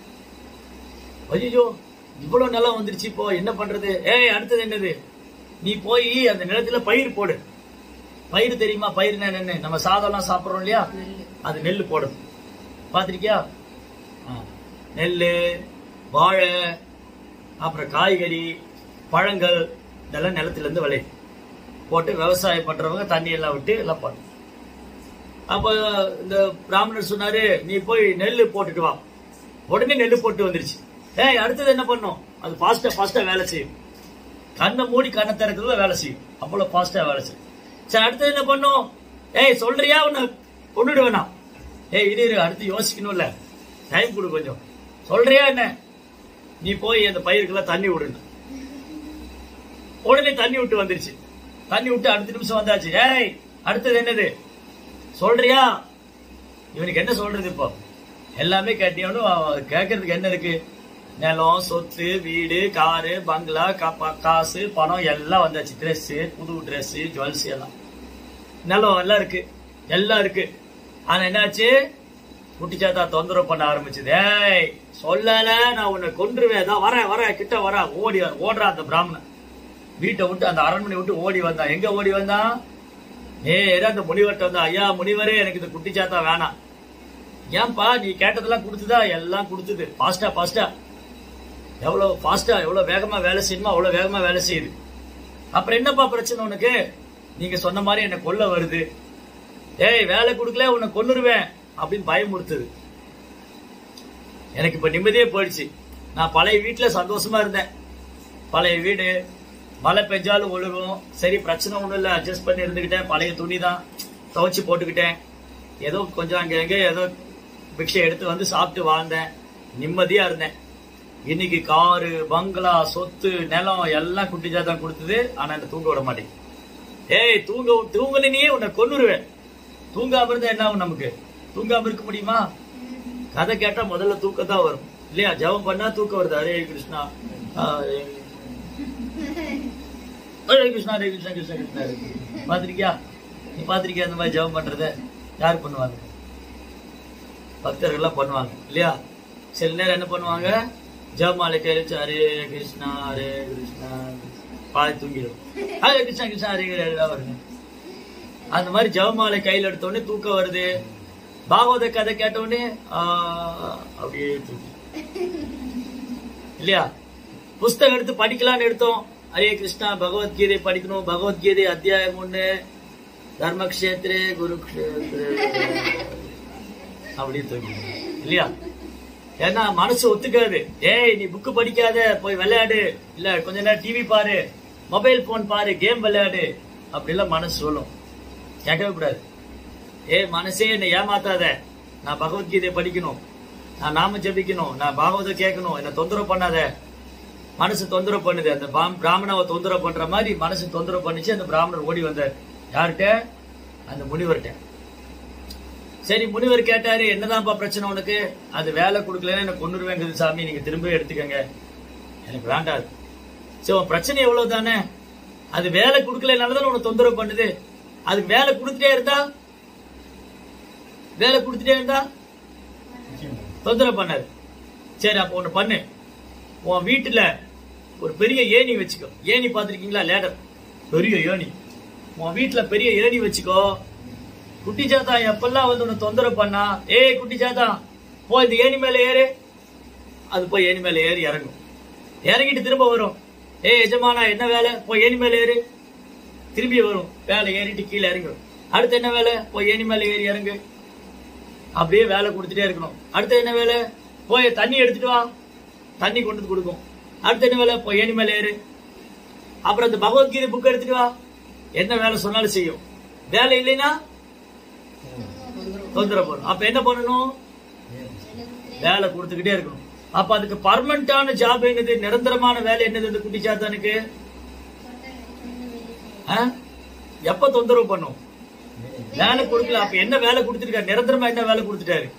ஐயோ இவ்வளவு நிலம் வந்துருச்சு இப்போ என்ன பண்றது ஏய் அடுத்தது என்னது நீ போய் அந்த நிலத்துல பயிர் போடு பயிர் தெரியுமா பயிர்னா என்னன்னு நம்ம சாதம்லாம் சாப்பிடுறோம் இல்லையா அது நெல்லு போடும் பாத்திருக்கியா ஆ. நெல்லு வாழை அப்புறம் காய்கறி பழங்கள் இதெல்லாம் நிலத்துல இருந்து விளையும் போட்டு விவசாயம் பண்றவங்க தண்ணி எல்லாம் விட்டு எல்லாம் பண்ணும் அப்ப இந்த பிராமணர் சொன்னாரு நீ போய் நெல்லு போட்டுட்டு வா உடனே நெல்லு போட்டு வந்துருச்சு ஏய் அடுத்தது என்ன பண்ணும் அது ஃபாஸ்டா ஃபாஸ்டா வேலை செய்யும் கண்ணை மூடி கண்ணை திறக்கிறதுல வேலை செய்யும் அவ்வளவு ஃபாஸ்டா வேலை செய்யும் சரி அடுத்தது என்ன பண்ணும் ஏய் சொல்றியா உன்னை கொண்டுடு வேணாம் ஏய் இரு இரு அடுத்து யோசிக்கணும்ல டைம் கொடு கொஞ்சம் சொல்றியா என்ன நீ போய் அந்த பயிருக்கெல்லாம் தண்ணி விடுங்க உடனே தண்ணி விட்டு வந்துருச்சு தண்ணி விட்டு அடுத்த நிமிஷம் வந்தாச்சு ஏய் அடுத்தது என்னது சொல்றியா இவனுக்கு என்ன சொல்றது இப்போ எல்லாமே கேட்டீங்கன்னு கேட்கறதுக்கு என்ன இருக்கு நிலம் சொத்து வீடு காரு பங்களா கா- காசு பணம் எல்லாம் வந்தாச்சு Dress புது Dress ஜுவல்ஸ் எல்லாம் நிலம் எல்லாம் இருக்கு எல்லாம் இருக்கு ஆனா என்னாச்சு குட்டிச்சாத்தா தொந்தரவு பண்ண ஆரம்பிச்சது ஏய் சொல்லல நான் உன்னை கொன்றுவேன் தான் வரேன் வரேன் கிட்ட வரேன் ஓடி வா- ஓடுறான் அந்த பிராமணன் வீட்டை விட்டு அந்த அரண்மனை விட்டு ஓடி வந்தான் எங்க ஓடி வந்தான் நேரா அந்த முனிவர்கிட்ட வந்தா ஐயா முனிவரே எனக்கு இந்த குட்டிச்சாத்தா வேணாம் ஏன்பா நீ கேட்டதெல்லாம் கொடுத்துதா எல்லாம் கொடுத்தது ஃபாஸ்டா ஃபாஸ்டா எவ்வளவு ஃபாஸ்டா எவ்வளவு வேகமா வேலை செய்யணுமோ அவ்வளவு வேகமா வேலை செய்யுது அப்புறம் என்னப்பா பிரச்சனை உனக்கு நீங்க சொன்ன மாதிரி என்ன கொல்ல வருது ஏய் வேலை கொடுக்கல உன்னை கொன்னுருவேன் அப்படின்னு பயமுறுத்துது எனக்கு இப்ப நிம்மதியே போயிடுச்சு நான் பழைய வீட்டுல சந்தோஷமா இருந்தேன் பழைய வீடு மழை பெஞ்சாலும் ஒழுகும் சரி பிரச்சனை ஒண்ணும் இல்ல அட்ஜஸ்ட் பண்ணி இருந்துகிட்டேன் பழைய துணி தான் துவைச்சு போட்டுக்கிட்டேன் ஏதோ கொஞ்சம் அங்க எங்க ஏதோ பிக்ஷை எடுத்து வந்து சாப்பிட்டு வாழ்ந்தேன் நிம்மதியா இருந்தேன் இன்னைக்கு காரு பங்களா சொத்து நிலம் எல்லாம் குட்டிஜா தான் கொடுத்தது ஆனா என்ன தூங்க விட மாட்டேங்குது ஏய் தூங்க தூங்கல நீ உன்னை கொன்னுருவேன் தூங்காம இருந்தா என்ன ஆகும் நமக்கு தூங்காம இருக்க முடியுமா கதை கேட்டா முதல்ல தூக்கம் தான் வரும் இல்லையா ஜெபம் பண்ணா தூக்கம் வருது ஹரே கிருஷ்ணா ஹரே ஹரே கிருஷ்ணா ஹரே கிருஷ்ணா கிருஷ்ணா கிருஷ்ணா ஹரே கிருஷ்ணா. பாத்திருக்கியா நீ பாத்திருக்கியா அந்த மாதிரி ஜெபம் பண்றத யார் பண்ணுவாங்க பக்தர்கள் எல்லாம் பண்ணுவாங்க இல்லையா சில நேரம் என்ன பண்ணுவாங்க ஜெபமாலை கையில் வச்சு ஹரே கிருஷ்ணா ஹரே கிருஷ்ணா பாதி தூங்கிடும் ஹரே கிருஷ்ணா கிருஷ்ணா ஹரே ஹரே எல்லாம் வருங்க அந்த மாதிரி ஜெபமாலை கையில் எடுத்த உடனே தூக்கம் வருது பாகவத கதை கேட்ட உடனே ஆ, அப்படியே தூக்கி இல்லையா புஸ்தகம் எடுத்து படிக்கலாம்னு எடுத்தோம் ஹரே கிருஷ்ணா பகவத்கீதை படிக்கணும் பகவத்கீதை அத்தியாயம் ஒண்ணு தர்மக்ஷேத்ரே குருக்ஷேத்ரே அப்படியே தூக்கி இல்லையா ஏன்னா மனசு ஒத்துக்காது ஏய் நீ புக்கு படிக்காத போய் விளையாடு இல்ல கொஞ்ச நேரம் டிவி பாரு மொபைல் போன் பாரு கேம் விளையாடு அப்படிலாம் மனசு சொல்லும் கேட்கவே கூடாது ஏய் மனசே என்னை ஏமாத்தாத நான் பகவத்கீதை படிக்கணும் நான் நாம ஜெபிக்கணும் நான் பாகவதம் கேட்கணும் என்ன தொந்தரவு பண்ணாத மனசு தொந்தரவு பண்ணுது அந்த பாம்- பிராமணாவை தொந்தரவு பண்ற மாதிரி மனசு தொந்தரவு பண்ணிச்சு அந்த பிராமணர் ஓடி வந்தார் யார்கிட்ட அந்த முனிவர்கிட்ட சரி முனிவர் கேட்டாரு என்னதான்ப்பா பிரச்சனை உனக்கு அது வேலை கொடுக்கலன்னு எனக்கு கொண்டுருவேங்குது சாமி நீங்க திரும்ப எடுத்துக்கங்க எனக்கு வேண்டாது சரி உன் பிரச்சனை எவ்வளவு தானே அது வேலை கொடுக்கலனாலதான் உனக்கு தொந்தரவு பண்ணுது அதுக்கு வேலை கொடுத்துட்டே இருந்தா வேலை கொடுத்துட்டே இருந்தா தொந்தரவு பண்ணாது சரி அப்ப ஒண்ணு பண்ணு உன் வீட்டுல ஒரு பெரிய ஏணி வச்சுக்கோ ஏணி பாத்திருக்கீங்களா லேடர் பெரிய ஏணி உன் வீட்டுல பெரிய ஏணி வச்சுக்கோ குட்டி சாத்தா எப்பெல்லாம் வந்து உன்னை தொந்தரவு பண்ணா ஏய் குட்டி சாத்தா போ இந்த ஏணி மேல ஏறு அது போய் ஏணி மேல ஏறி இறங்கும் இறங்கிட்டு திரும்ப வரும் ஏய் எஜமானா என்ன வேலை போய் ஏணி மேல ஏறு திரும்பி வரும் வேலை ஏறிட்டு கீழே இறங்கும் அடுத்து என்ன வேலை போய் ஏணி மேல ஏறி இறங்கு அப்படியே வேலை கொடுத்துட்டே இருக்கணும் அடுத்து என்ன வேலை போய் தண்ணி எடுத்துட்டு வா தண்ணி கொண்டு வந்து கொடுக்கும் அடுத்து என்ன வேலை போய் ஏணி மேல ஏறு அப்புறம் இந்த பகவத்கீதை புக் எடுத்துட்டு வா என்ன வேலை சொன்னாலும் செய்யும் வேலை இல்லைன்னா தொந்தரவு பண்ணும் அப்ப என்ன பண்ணணும் வேலை கொடுத்துக்கிட்டே இருக்கணும் அப்ப அதுக்கு பர்மனண்டான ஜாப் என்னது நிரந்தரமான வேலை என்னது இந்த குட்டி சாத்தானுக்கு ஆ? எப்ப தொந்தரவு பண்ணும் வேலை கொடுக்கல அப்ப என்ன வேலை கொடுத்துருக்காரு நிரந்தரமா என்ன வேலை கொடுத்துட்டாரு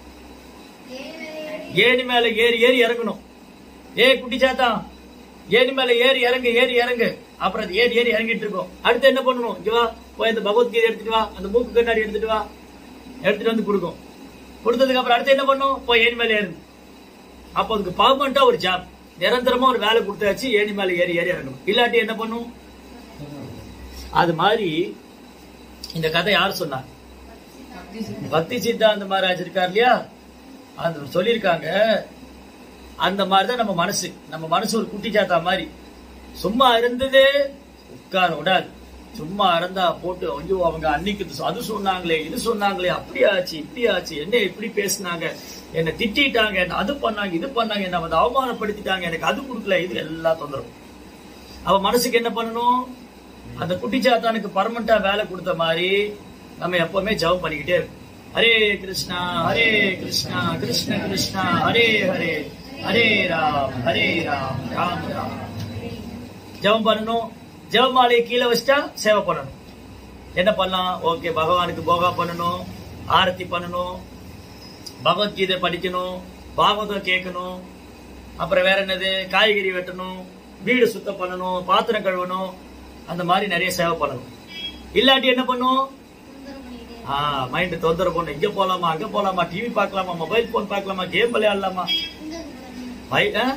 ஏணி மேல ஏறி ஏறி இறங்கணும் ஏய் குட்டி சாத்தா ஏணி மேல ஏறி இறங்கு ஏறி இறங்கு அப்புறம் அது ஏறி ஏறி இறங்கிட்டு இருக்கோம் அடுத்து என்ன பண்ணணும் இங்க வா போய் இந்த பகவத்கீதை எடுத்துட்டு வா அந்த மூக்கு கண்ணாடி எடுத்துட்டு வா எடுத்துட்டு வந்து கொடுக்கும் கொடுத்ததுக்கு அப்புறம் அடுத்து என்ன பண்ணும் போய் ஏணி மேல ஏறு அப்போ அதுக்கு பர்மனண்டா ஒரு ஜாப் நிரந்தரமா ஒரு வேலை கொடுத்தாச்சு ஏணி மேல ஏறி ஏறி இறங்கணும் இல்லாட்டி என்ன பண்ணும் அது மாதிரி இந்த கதை யார் சொன்னா பக்தி சித்தாந்த மகாராஜ் இருக்கார் இல்லையா அந்த சொல்லியிருக்காங்க அந்த மாதிரிதான் நம்ம மனசு நம்ம மனசு ஒரு குட்டி சாத்தா மாதிரி சும்மா இருந்தது உட்கார விடாது சும்மா இருந்தா போட்டு ஐயோ அவங்க அன்னைக்கு இது சொ- அது சொன்னாங்களே இது சொன்னாங்களே அப்படி ஆச்சு இப்படி ஆச்சு என்ன இப்படி பேசுனாங்க என்ன திட்டிட்டாங்க என்ன அது பண்ணாங்க இது பண்ணாங்க என்ன வந்து அவமானப்படுத்திட்டாங்க எனக்கு அது கொடுக்கல இது எல்லாம் தொந்தரவு அவ மனசுக்கு என்ன பண்ணணும் அந்த குட்டி சாத்தானுக்கு பர்மனண்டா வேலை கொடுத்த மாதிரி நம்ம எப்பவுமே ஜெபம் பண்ணிக்கிட்டே இருக்கோம் ஹரே கிருஷ்ணா ஹரே கிருஷ்ணா கிருஷ்ண கிருஷ்ணா ஹரே ஹரே ஹரே ராம் ஹரே ராம் ராம் ராம் ஜெபம் பண்ணணும் ஜெபமாலையை கீழே வச்சுட்டா சேவை பண்ணணும் என்ன பண்ணலாம் ஓகே பகவானுக்கு போகா பண்ணணும் ஆரத்தி பண்ணணும் பகவத்கீதை படிக்கணும் பாகவதம் கேட்கணும் அப்புறம் வேற என்னது காய்கறி வெட்டணும் வீடு சுத்தம் பண்ணணும் பாத்திரம் கழுவணும் அந்த மாதிரி நிறைய சேவை பண்ணணும் இல்லாட்டி என்ன பண்ணும் ஆ மைண்ட் தொந்தரவு பண்ணும் இங்க போலாமா அங்க போலாமா டிவி பார்க்கலாமா மொபைல் போன் பார்க்கலாமா கேம் விளையாடலாமா மை- ஆ?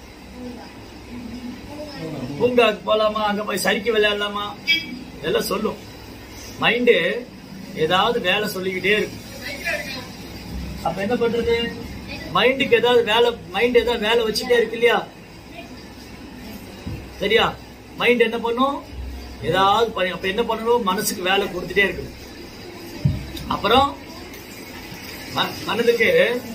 பூங்காக்கு போலாமா அங்க போய் சறுக்கி விளையாடலாமா இதெல்லாம் சொல்லும் மைண்டு ஏதாவது வேலை சொல்லிக்கிட்டே இருக்கும் அப்ப என்ன பண்றது மைண்டுக்கு ஏதாவது வேலை மைண்ட் ஏதாவது வேலை வச்சுட்டே இருக்கு இல்லையா சரியா மைண்ட் என்ன பண்ணும் ஏதாவது பண்ணி அப்ப என்ன பண்ணணும் மனசுக்கு வேலை கொடுத்துட்டே இருக்கு அப்புறம் ம- மனதுக்கு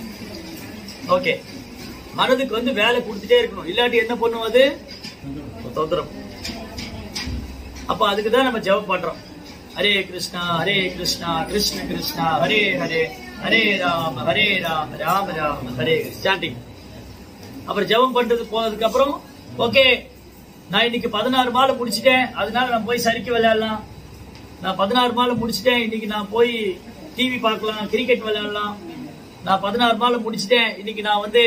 ஓகே மனதுக்கு வந்து வேலை கொடுத்துட்டே இருக்கணும் இல்லாட்டி என்ன பண்ணும் அது தொந்தரவு அப்ப அதுக்கு தான் நம்ம ஜெபம் பண்றோம் ஹரே கிருஷ்ணா ஹரே கிருஷ்ணா கிருஷ்ண கிருஷ்ணா ஹரே ஹரே ஹரே ராம ஹரே ராம ராம ராம ஹரே ஸ்டாண்டிங் அப்புறம் ஜெபம் பண்றது போனதுக்கு அப்புறம் ஓகே நான் இன்னைக்கு பதினாறு மாலை முடிச்சிட்டேன் அதனால நான் போய் சறுக்கி விளையாடலாம் நான் பதினாறு மாலை முடிச்சிட்டேன் இன்னைக்கு நான் போய் டிவி பார்க்கலாம் கிரிக்கெட் விளையாடலாம் நான் பதினாறு மாலை முடிச்சிட்டேன் இன்னைக்கு நான் வந்து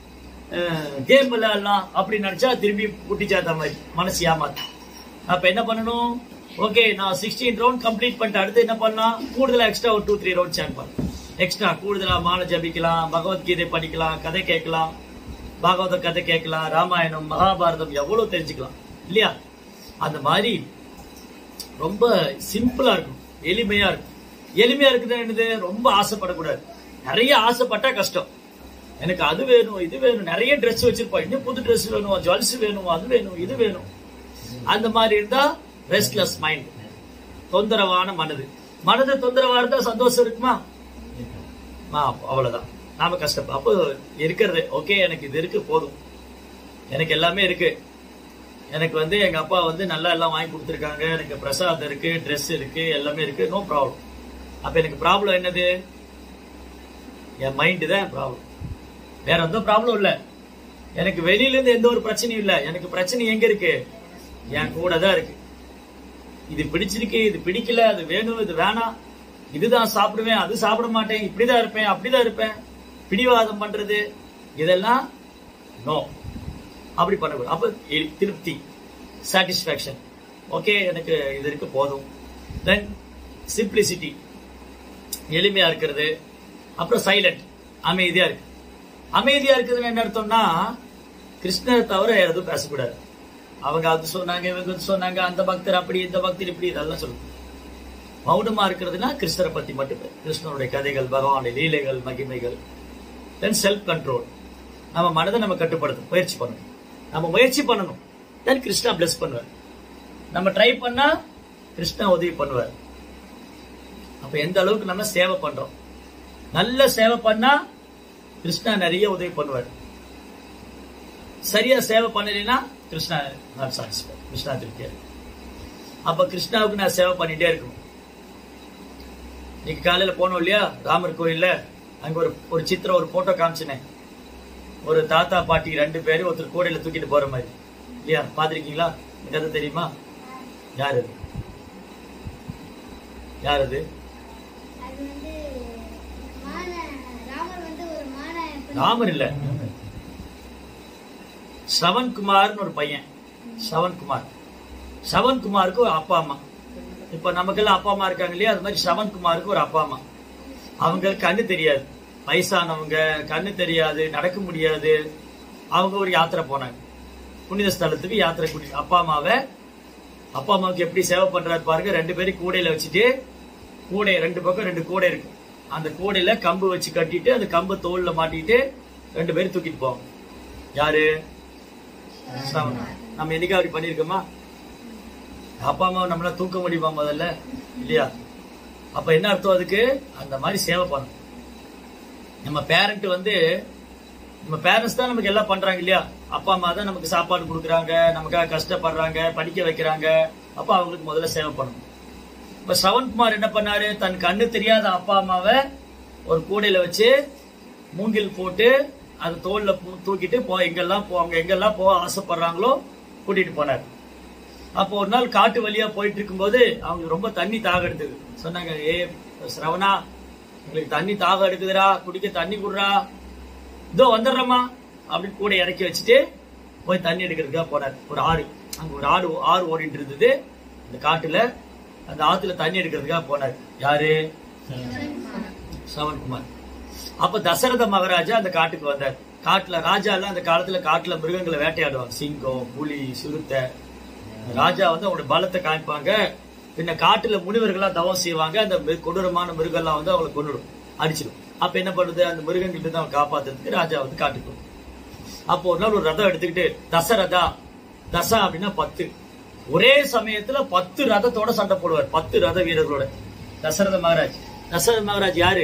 கேம் விளையாடலாம் அப்படின்னு நினைச்சா திரும்பி குட்டிச்சாத்த மாதிரி மனசு ஏமாத்து அப்ப என்ன பண்ணணும் ஓகே நான் சிக்ஸ்டீன் ரவுண்ட் கம்ப்ளீட் பண்ணிட்டு அடுத்து என்ன பண்ணலாம் கூடுதலா எக்ஸ்ட்ரா ஒரு டூ த்ரீ ரவுண்ட் சேன் பண்ணலாம் எக்ஸ்ட்ரா கூடுதலா மாலை ஜபிக்கலாம் பகவத்கீதை படிக்கலாம் கதை கேட்கலாம் பாகவத கதை கேட்கலாம் ராமாயணம் மகாபாரதம் எவ்வளவு தெரிஞ்சுக்கலாம் இல்லையா அந்த மாதிரி ரொம்ப சிம்பிளா இருக்கும் எளிமையா இருக்கும் எளிமையா இருக்குது என்னது ரொம்ப ஆசைப்படக்கூடாது நிறைய ஆசைப்பட்டா கஷ்டம் எனக்கு அது வேணும் இது வேணும் நிறைய Dress வச்சிருப்போம் இன்னும் புது Dress வேணும் ஜுவல்ஸ் வேணும் அது வேணும் இது வேணும் அந்த மாதிரி இருந்தா ரெஸ்ட்லெஸ் மைண்ட் தொந்தரவான மனது மனது தொந்தரவா இருந்தா சந்தோஷம் இருக்குமா ஆ, அவ்வளவுதான் நாம கஷ்டம் அப்போ இருக்கிறது ஓகே எனக்கு இது இருக்கு போதும் எனக்கு எல்லாமே இருக்கு எனக்கு வந்து எங்க அப்பா வந்து நல்லா எல்லாம் வாங்கி கொடுத்துருக்காங்க எனக்கு பிரசாதம் இருக்கு Dress இருக்கு எல்லாமே இருக்கு நோ ப்ராப்ளம் அப்ப எனக்கு ப்ராப்ளம் என்னது என் மைண்டு தான் ப்ராப்ளம் வேற எந்த ப்ராப்ளம் இல்ல எனக்கு வெளியில இருந்து எந்த ஒரு பிரச்சனையும் இல்ல எனக்கு பிரச்சனை எங்க இருக்கு என் கூட தான் இருக்கு இது பிடிச்சிருக்கு இது பிடிக்கல அது வேணும் இது வேணாம் இதுதான் சாப்பிடுவேன் அது சாப்பிட மாட்டேன் இப்படிதான் இருப்பேன் அப்படிதான் இருப்பேன் பிடிவாதம் பண்றது இதெல்லாம் நோ அப்படி பண்ணக்கூடாது அப்ப இ- திருப்தி சாட்டிஸ்பாக்சன் ஓகே எனக்கு இது இருக்கு போதும் தென் சிம்பிளிசிட்டி எளிமையா இருக்கிறது அப்புறம் சைலண்ட் அமைதியா இருக்கு அமைதியா இருக்கிறதுன்னு என்ன அர்த்தம்னா கிருஷ்ணரை தவிர வேற எதுவும் பேசக்கூடாது அவங்க அது சொன்னாங்க இவங்க இது சொன்னாங்க அந்த பக்தர் அப்படி இந்த பக்தர் இப்படி இதெல்லாம் சொல்லணும் மௌனமா இருக்கிறதுனா கிருஷ்ணரை பத்தி மட்டுமே கிருஷ்ணனுடைய கதைகள் பகவானுடைய லீலைகள் மகிமைகள் தென் செல்ஃப் கண்ட்ரோல் நம்ம மனதை நம்ம கட்டுப்படுத்தணும் முயற்சி பண்ணணும் நம்ம முயற்சி பண்ணணும் தென் கிருஷ்ணா பிளஸ் பண்ணுவார் நம்ம ட்ரை பண்ணா கிருஷ்ணா உதவி பண்ணுவார் அப்ப எந்த அளவுக்கு நம்ம சேவை பண்றோம் நல்ல சேவை பண்ணா கிருஷ்ணா நிறைய உதவி பண்ணுவார் சரியா சேவை பண்ணலைன்னா கிருஷ்ணா நான் சாட்டிஸ்ஃபை கிருஷ்ணா திருப்தியா இருக்கு. அப்ப கிருஷ்ணாவுக்கு நான் சேவை பண்ணிட்டே இருக்கணும் இன்னைக்கு காலையில போனோம் இல்லையா ராமர் கோயில்ல அங்க ஒரு ஒரு சித்திரம் ஒரு போட்டோ காமிச்சினேன் ஒரு தாத்தா பாட்டி ரெண்டு பேரும் ஒருத்தர் கூடையில தூக்கிட்டு போற மாதிரி இல்லையா பாத்திருக்கீங்களா இந்த கதை தெரியுமா யார் அது யார் அது அது வந்து மான ராமர் வந்து ஒரு மான ராமர் இல்ல ஸ்ரவன்குமார்னு ஒரு பையன் ஸ்ரவன்குமார் ஸ்ரவன்குமாருக்கு ஒரு அப்பா அம்மா இப்ப நமக்கெல்லாம் அப்பா அம்மா இருக்காங்க இல்லையா அது மாதிரி ஸ்ரவன்குமாருக்கு ஒரு அப்பா அம்மா அவங்க கண்ணு தெரியாது வயசானவங்க கண்ணு தெரியாது நடக்க முடியாது அவங்க ஒரு யாத்திரை போனாங்க புனித ஸ்தலத்துக்கு யாத்திரை கூட்டி அப்பா அம்மாவை அப்பா அம்மாவுக்கு எப்படி சேவை பண்றாரு பாருங்க ரெண்டு பேரும் கூடையில வச்சுட்டு கூடை ரெண்டு பக்கம் ரெண்டு கூடை இருக்கு அந்த கூடையில கம்பு வச்சு கட்டிட்டு அந்த கம்பு தோல்ல மாட்டிட்டு ரெண்டு பேரும் தூக்கிட்டு போவாங்க யாரு ஸ்ரவன். நம்ம என்னைக்கு அப்படி பண்ணிருக்கோமா அப்பா அம்மா நம்மளால தூக்க முடியுமா முதல்ல இல்லையா அப்ப என்ன அர்த்தம் அதுக்கு அந்த மாதிரி சேவை பண்ணணும் நம்ம பேரண்ட் வந்து நம்ம பேரண்ட்ஸ் தான் நமக்கு எல்லாம் பண்றாங்க இல்லையா அப்பா அம்மா தான் நமக்கு சாப்பாடு கொடுக்குறாங்க நமக்காக கஷ்டப்படுறாங்க படிக்க வைக்கிறாங்க அப்ப அவங்களுக்கு முதல்ல சேவை பண்ணணும் இப்ப சவன்குமார் என்ன பண்ணாரு தன் கண்ணு தெரியாத அப்பா அம்மாவை ஒரு கூடையில வச்சு மூங்கில் போட்டு அது தோல்ல பூ- தூக்கிட்டு போ எங்கெல்லாம் போ அவங்க எங்கெல்லாம் போக ஆசைப்படுறாங்களோ கூட்டிட்டு போனார் அப்போ ஒரு நாள் காட்டு வழியா போயிட்டு இருக்கும்போது அவங்க ரொம்ப தண்ணி தாக எடுத்தது சொன்னாங்க ஏ சிரவணா எங்களுக்கு தண்ணி தாகம் எடுக்குதுடா குடிக்க தண்ணி குடுறா இதோ வந்துடுறேம்மா அப்படின்னு கூட இறக்கி வச்சுட்டு போய் தண்ணி எடுக்கிறதுக்காக போனார் ஒரு ஆறு அங்க ஒரு ஆறு ஆறு ஓடிட்டு இருந்தது அந்த காட்டுல அந்த ஆத்துல தண்ணி எடுக்கிறதுக்காக போனார் யாரு சவன்குமார் அப்ப தசரத மகாராஜா அந்த காட்டுக்கு வந்தார் காட்டுல ராஜா எல்லாம் அந்த காலத்துல காட்டுல மிருகங்களை வேட்டையாடுவாங்க சிங்கம் புலி சிறுத்தை ராஜா வந்து அவங்களுடைய பலத்தை காமிப்பாங்க பின்ன காட்டுல முனிவர்களா தவம் செய்வாங்க அந்த மிரு- கொடூரமான மிருகம்லாம் வந்து அவங்களை கொண்டுடும் அடிச்சிடும் அப்ப என்ன பண்ணுது அந்த மிருகங்கள்ட்ட இருந்து அவன் காப்பாத்துறதுக்கு ராஜா வந்து காட்டுக்கு வரும். அப்போ ஒரு நாள் ஒரு ரதம் எடுத்துக்கிட்டு தசரதா தசா அப்படின்னா பத்து ஒரே சமயத்துல பத்து ரதத்தோட சண்டை போடுவார் பத்து ரத வீரர்களோட தசரத மகாராஜ் தசரத மகாராஜ் யாரு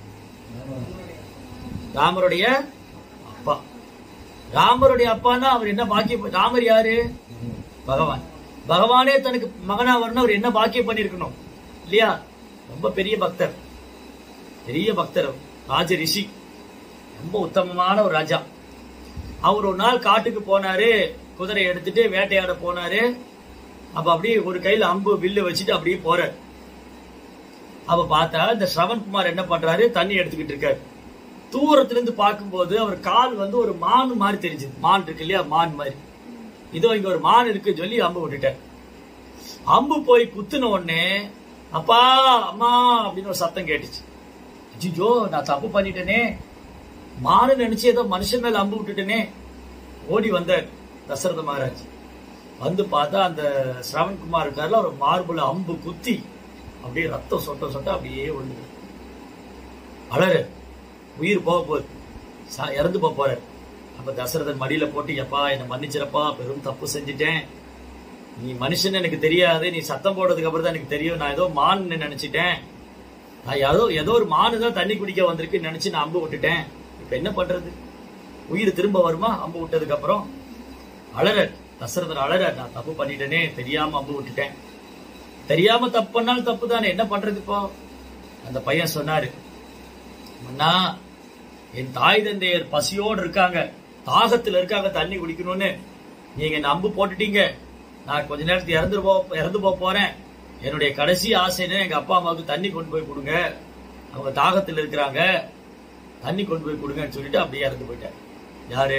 ராமருடைய அப்பா ராமருடைய அப்பான்னா அவர் என்ன பாக்கியம் ராமர் யாரு பகவான் பகவானே தனக்கு மகனா வரணும் அவர் என்ன பாக்கியம் பண்ணிருக்கணும் இல்லையா ரொம்ப பெரிய பக்தர் பெரிய பக்தர் அவர். ராஜ ரிஷி ரொம்ப உத்தமமான ஒரு ராஜா அவர் ஒரு நாள் காட்டுக்கு போனாரு குதிரை எடுத்துட்டு வேட்டையாட போனாரு அப்ப அப்படியே ஒரு கையில அம்பு வில்லு வச்சுட்டு அப்படியே போறாரு அப்ப பார்த்தா இந்த ஸ்ரவன்குமார் என்ன பண்றாரு தண்ணி எடுத்துக்கிட்டு இருக்காரு தூரத்துல இருந்து பார்க்கும்போது அவர் கால் வந்து ஒரு மான் மாதிரி தெரிஞ்சது மான் இருக்கு இல்லையா மான் மாதிரி இதோ இங்க ஒரு மான் இருக்கு சொல்லி அம்பு விட்டுட்டார் அம்பு போய் குத்துன உடனே அப்பா அம்மா அப்படின்னு ஒரு சத்தம் கேட்டுச்சு ஐயோ நான் தப்பு பண்ணிட்டேனே மானு நினைச்சு ஏதோ மனுஷன் மேல அம்பு விட்டுட்டேனே ஓடி வந்தார் தசரத மகாராஜ் வந்து பார்த்தா அந்த சிரவன்குமார் இருக்காருல ஒரு மார்புல அம்பு குத்தி அப்படியே ரத்தம் சொட்ட சொட்ட அப்படியே விழுந்து அழறு உயிர் போக போகுது சா- இறந்து போக போறாரு அப்ப தசரதன் மடியில போட்டு எப்பா என்னை மன்னிச்சிரப்பா பெரும் தப்பு செஞ்சுட்டேன் நீ மனுஷன் எனக்கு தெரியாது நீ சத்தம் போடுறதுக்கு அப்புறம் தான் எனக்கு தெரியும் நான் ஏதோ மான் நினைச்சிட்டேன் நான் ஏதோ ஏதோ ஒரு மானு தான் தண்ணி குடிக்க வந்திருக்குன்னு நினைச்சு நான் அம்பு விட்டுட்டேன் இப்ப என்ன பண்றது உயிர் திரும்ப வருமா அம்பு விட்டதுக்கு அப்புறம் அழற தசரதன் அழற நான் தப்பு பண்ணிட்டேனே தெரியாம அம்பு விட்டுட்டேன் தெரியாம தப்பு பண்ணாலும் தப்பு தானே என்ன பண்றது இப்போ அந்த பையன் சொன்னாரு அண்ணா என் தாய் தந்தையர் பசியோடு இருக்காங்க தாகத்துல இருக்காங்க தண்ணி குடிக்கணும்னு நீங்க என்ன அம்பு போட்டுட்டீங்க நான் கொஞ்ச நேரத்துக்கு இறந்து போ இறந்து போக போறேன் என்னுடைய கடைசி ஆசைன்னு எங்க அப்பா அம்மாவுக்கு தண்ணி கொண்டு போய் கொடுங்க அவங்க தாகத்துல இருக்கிறாங்க தண்ணி கொண்டு போய் கொடுங்கன்னு சொல்லிட்டு அப்படியே இறந்து போயிட்டேன் யாரு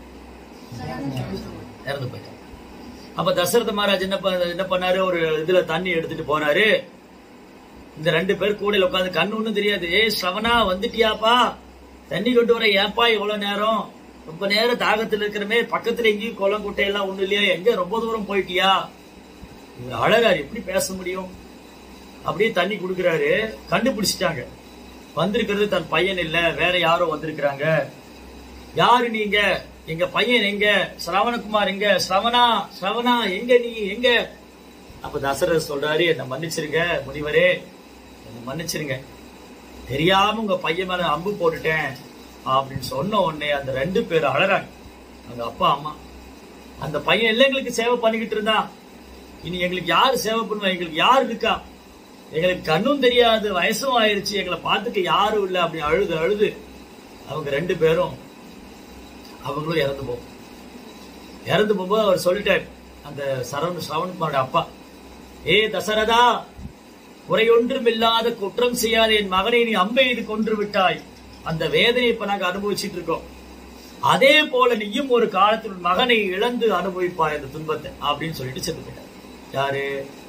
இறந்து போயிட்டார் அப்ப தசரத மகாராஜ் என்ன பண்ண- என்ன பண்ணாரு ஒரு இதுல தண்ணி எடுத்துட்டு போனாரு இந்த ரெண்டு பேர் கூடையில உட்காந்து கண்ணு ஒண்ணும் தெரியாது ஏய் ஸ்ரவணா வந்துட்டியாப்பா தண்ணி கொண்டு வர ஏப்பா இவ்வளவு நேரம் ரொம்ப நேரம் தாகத்துல இருக்கிறமே பக்கத்துல எங்கேயும் குளம் குட்டை எல்லாம் ஒண்ணு இல்லையா எங்க ரொம்ப தூரம் போயிட்டியா இவர் அழகாரு எப்படி பேச முடியும் அப்படியே தண்ணி குடுக்கறாரு கண்டுபிடிச்சிட்டாங்க வந்திருக்கிறது தன் பையன் இல்ல வேற யாரோ வந்திருக்கிறாங்க யாரு நீங்க எங்க பையன் எங்க சிரவணகுமார் எங்க ஸ்ரவணா ஸ்ரவணா எங்க நீ எங்க அப்ப தசரர் சொல்றாரு என்ன மன்னிச்சிருங்க முனிவரே என்ன மன்னிச்சிருங்க தெரியாம உங்க பையன் மேல அம்பு போட்டுட்டேன் அப்படின்னு சொன்ன உடனே அந்த ரெண்டு பேரும் அழறாங்க அந்த அப்பா அம்மா அந்த பையன் எல்லாம் எங்களுக்கு சேவை பண்ணிக்கிட்டு இருந்தான் இனி எங்களுக்கு யாரு சேவை பண்ணுவா எங்களுக்கு யாரு இருக்கா எங்களுக்கு கண்ணும் தெரியாது வயசும் ஆயிருச்சு எங்களை பார்த்துக்க யாரும் இல்லை அப்படி அழுது அழுது அவங்க ரெண்டு பேரும் அவங்களும் இறந்து போகும் இறந்து போகும்போது அவர் சொல்லிட்டார் அந்த சரவண ஸ்ரவணகுமாரோட அப்பா ஏ தசரதா குறையொன்றும் இல்லாத குற்றம் செய்யாத என் மகனை நீ அம்பெய்து கொன்று விட்டாய் அந்த வேதனை இப்ப நாங்க அனுபவிச்சுட்டு இருக்கோம் அதே போல நீயும் ஒரு காலத்தில் உன் மகனை இழந்து அனுபவிப்பாய் அந்த துன்பத்தை அப்படின்னு சொல்லிட்டு செத்து போயிட்டார் யாரு